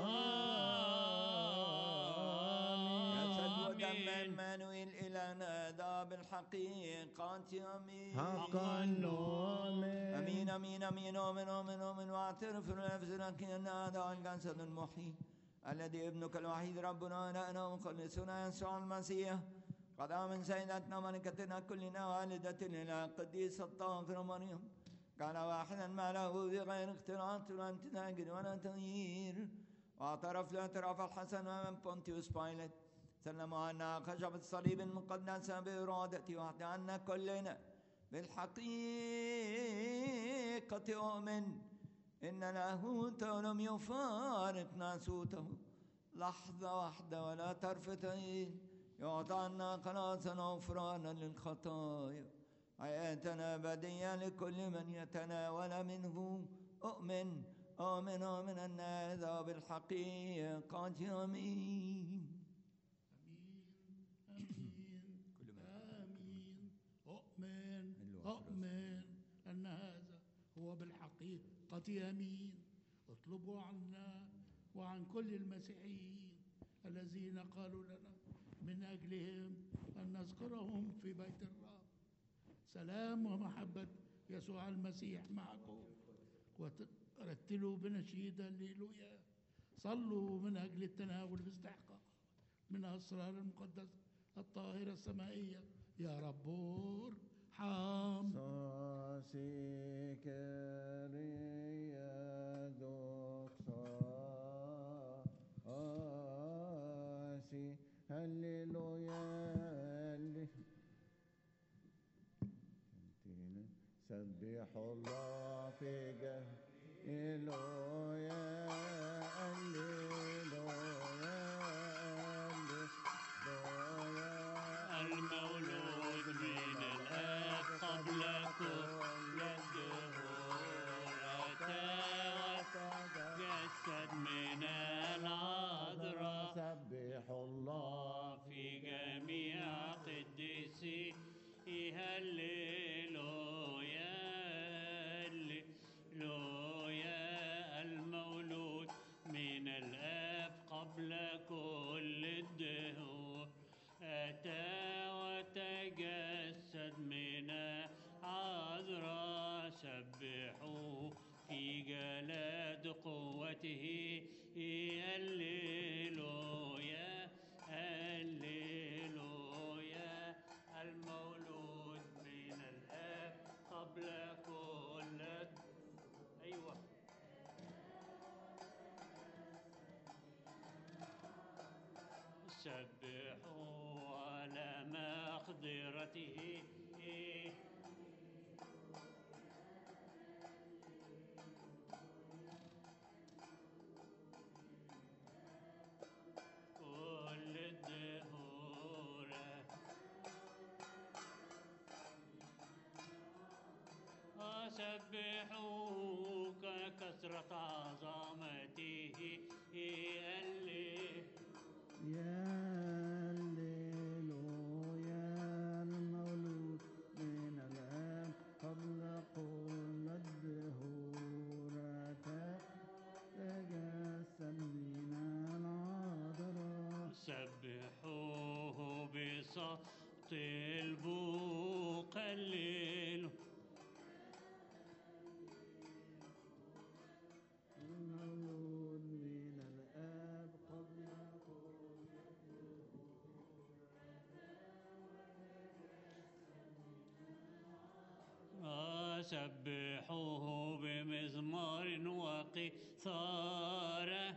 جسد ودم المانويل إلهنا ذا بالحقيقة آمين حقا نؤمن امين امين امين امين امين امين واعترف بنفسنا ان هذا الجسد المحيي الذي ابنك الوحيد ربنا لنا ومخلصنا يسوع المسيح قد من سيدتنا ملكتنا كلنا والدتنا الى القديسة الطاهرة مريم كان واحدا ما له بغير اختلاط ولا امتزاج ولا تغيير واعترف الاعتراف الحسن من بونتيوس بايلت سلم عنا خشبة الصليب المقدسة بإرادة وحده عنا كلنا بالحقيقة أؤمن إن لاهوت لم يفارق ناسوته لحظة واحدة ولا طرفة عين يعطى عنا خلاصا وغفرانا للخطايا حياتنا أبدية لكل من يتناول منه أؤمن آمن آمن أن هذا بالحقيقة آمين آمين أؤمن أؤمن أن هذا هو بالحقيقة أمين اطلبوا عنا وعن كل المسيحيين الذين قالوا لنا من أجلهم أن نذكرهم في بيت الرب سلام ومحبة يسوع المسيح معكم ورتلوا بنشيد الليلويا صلوا من أجل التناول باستحقاق من أسرار المقدسة الطاهرة السمائية يا رب ارحم صاسي كريا دوكسا آسي هللويا هلي- كنتينا سبحوا الله في جه هللويا هللويا هللويا المولود من الآب قبل كل الدهور أتى وتجسد من العذراء سبحوا الله في جميع قديسيه هللويا هللويا المولود من الآب قبل كل الدهور أتى وتجسد من عذراء سبحوا في جلاد قوته هللويا هللويا المولود من الآب قبل كل أيوه سبحوا على مقدرته كل الدهور أسبحوك كثرة عظمته اللي يا هللويا المولود من الآن قبل كل الدهور تجسد من العذراء سبحوه بصوت البوق الليل المولود من الآب قبل كل وسبحوه بمزمار وقيثارة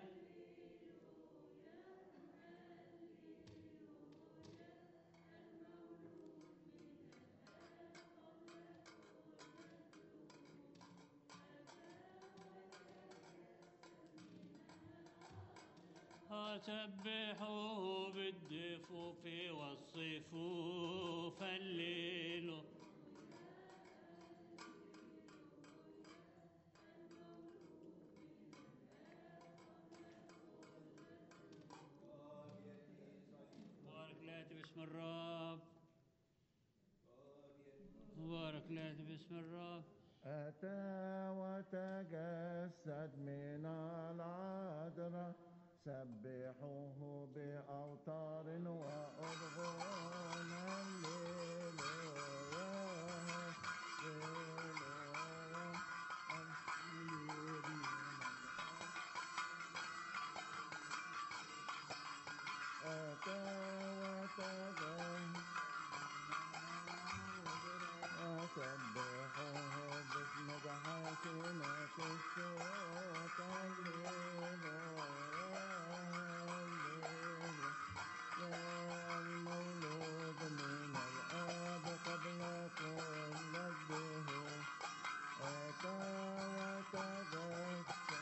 وسبحوه بالدفوف والصفوف الليل بارك لات باسم الرب بارك لات باسم الرب أتى وتجسد من العذراء سبحوه بأوتار وأرغون هللويا أتى وتجسد وسبحوه باسم حسنة الصوت هللويا يا المولود من الآب قبل كل الدهور أتى وتجسد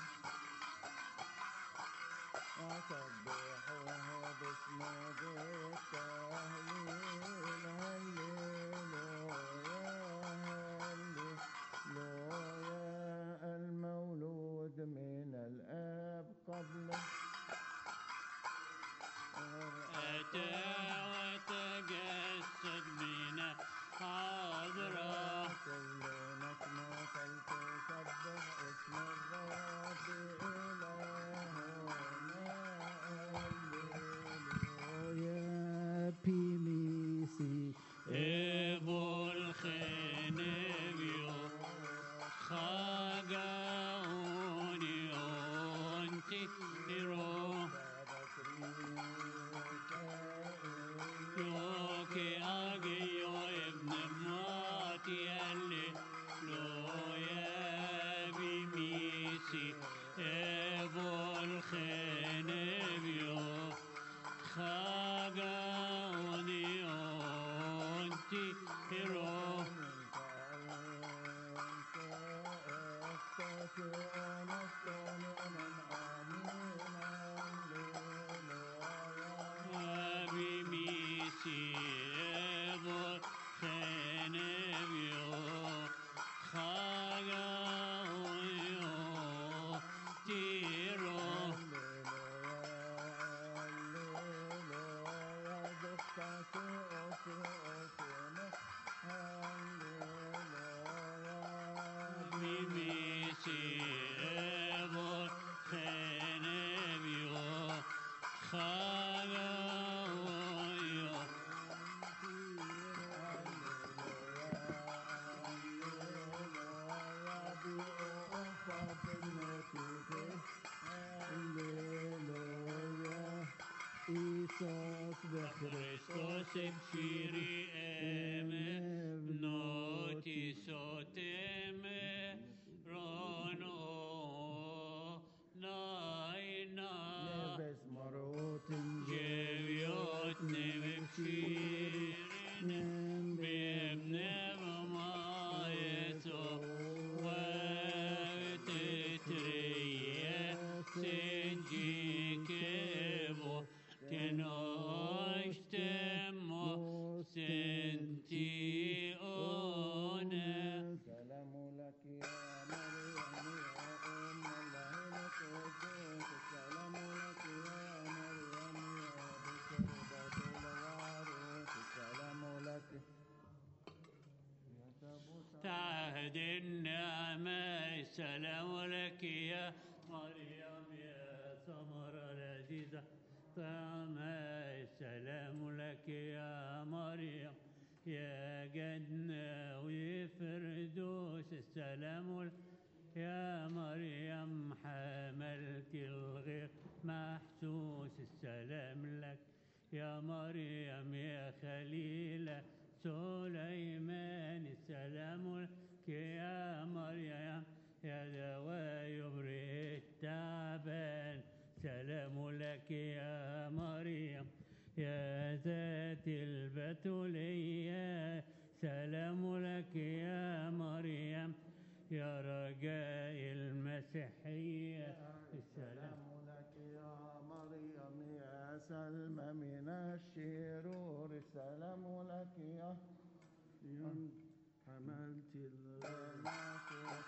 وسبحوه باسم ذي التهليل هللويا هللويا المولود من الآب قبل أتى وتجسد من حضرة كل نسمة فلتسبح اسم الرب إلهنا هللويا بيميسي إبو الخنبيو خاقاوني أنتي إيرو يوكي أجيو ابن ماتي اللي لويا بميسي إبو الخنبيو خاقاوني أنتي إيرو بميسي إبو خنبيو خاقاوني تيرو بميسي إبو خنبيو خاقاوني إيسوس Χριστός εμφύρι έμε, νότι σωτέμε, ρόνο, νάινα, بس مرات γεβιότ νεμεμφύριν, بمنبمايتو وتتريه سنجيكبو تناشتمو سنتيونه سلام لك يا مريم يا أم الله القدوس السلام لك يا مريم يا بشربة الوارث السلام لك يا تابوت تعهد النعمة السلام لك يا مريم يا ثمرة لذيذة طعمة السلام لك يا مريم يا جنة وفردوس السلام لك يا مريم حملت الغير محسوس السلام لك يا مريم يا خليلة سليمان السلام لك يا لك يا يوم حملت الغلاف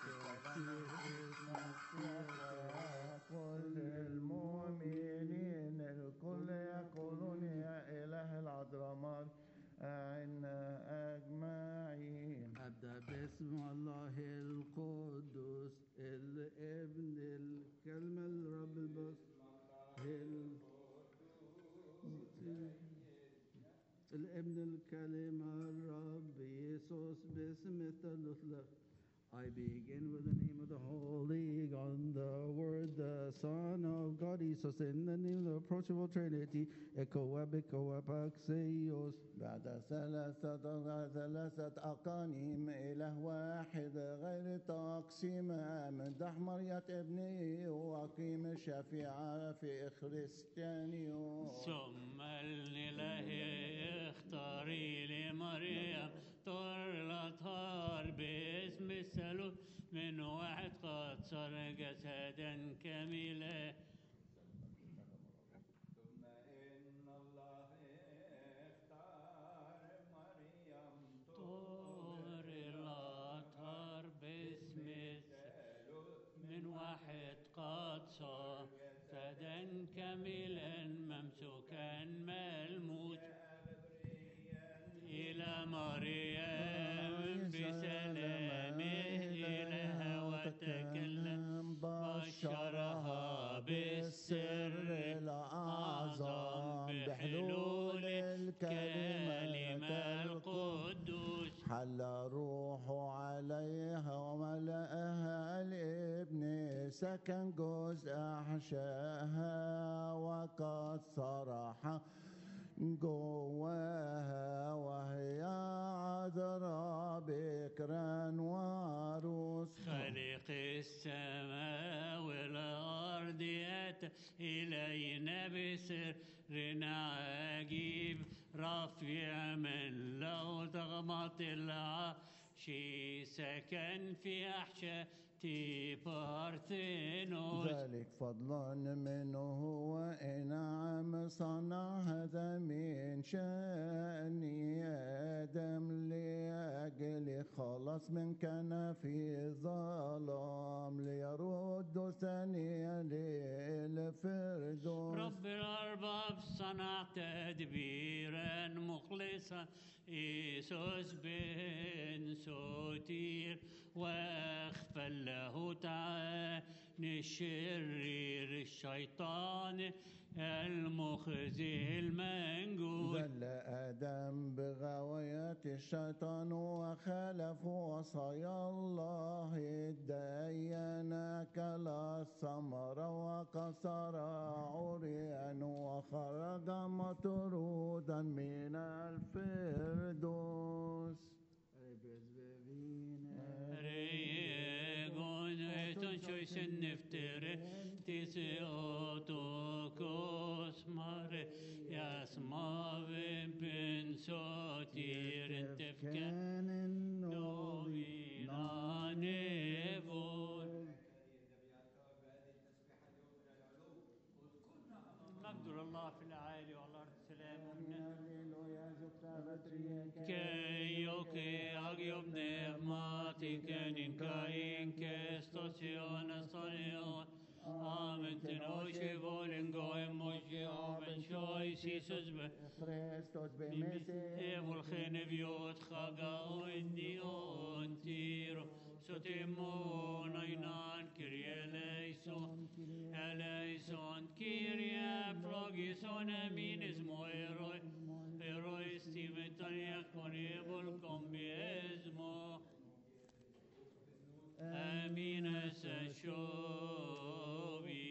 كل المؤمنين الكل يقولون يا إله العذراء أعنا أجمعين أبدأ باسم الله القدوس الابن الكلمة الرب البص ال- الابن الكلمة الرب يسوس باسم الثالوث I begin with the name of the Holy God, the Word, the Son of God, Jesus, in the name of the approachable Trinity, Eko Eko Apaxeos. بعد ثلاثة ثلاثة أقانيم إله واحد غير تقسيم امدح مريم ابني وأقيم الشفيعة في خريستيانيوس ثم الإله اختاري لمريم طر الأطهار باسم الثالوث من واحد قد صار جسدا كاملا ثم إن الله اختار مريم طور الأطهار باسم الثالوث من واحد قد صار فدا كاملا ممسوكا ملموس إلى مريم بسلامه إلها وتكلم بشرها بالسر الأعظم بحلول الكلمة القدوس حل الروح عليها وملأها الابن سكن جزء أحشاها وقد صرح جواها وهي عذراء بكرا وعروس خالق السماء والأرض أتى إلينا بسر عجيب رفيع من لو ضغمت العرش سكن في أحشاء بارثينوس ذلك فضل منه وإنعام صنع هذا من شأن آدم لأجل خلاص من كان في ظلام ليرد ثانيا للفردوس رب الأرباب صنع تدبيرا مخلصا إيسوس بن سوتير واغفر له تعالى الشرير الشيطان المخزي المنجود ذل آدم بغوايات الشيطان وخالف وصايا الله الديان كل الثمر وكسر عريان وخرج مطرودا من الفردوس ريغون ايتون شويسن نفتر تيسي اوتوكوس مار ياسما بن سوتير انتفكان نوبينا نيفون نقدر الله في العالي والارض سلام Keo que agio pneumaticen in cain que station astorion. Amen. Ten oishe volen goem moishe amen shoi sisus be. Christos bemese Evol geneviot chaga oinion tiro. Sotimon ainan kyrie eleison. Eleison kyrie flogison eminis moeroi. Erois timetania conevol combiesmo. Amin shovi.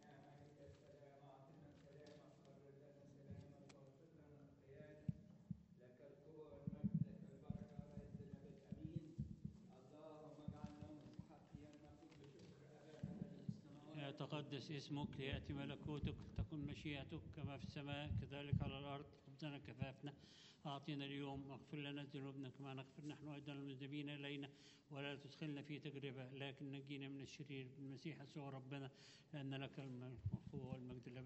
يتقدس اسمك ليأتي ملكوتك تكن مشيئتك كما في السماء كذلك على الأرض خبزنا كفافنا أعطينا اليوم واغفر لنا ذنوبنا كما نغفر نحن أيضا المذنبين إلينا ولا تدخلنا في تجربة لكن نجينا من الشرير بالمسيح يسوع ربنا لأن لك الملك والقوة والمجد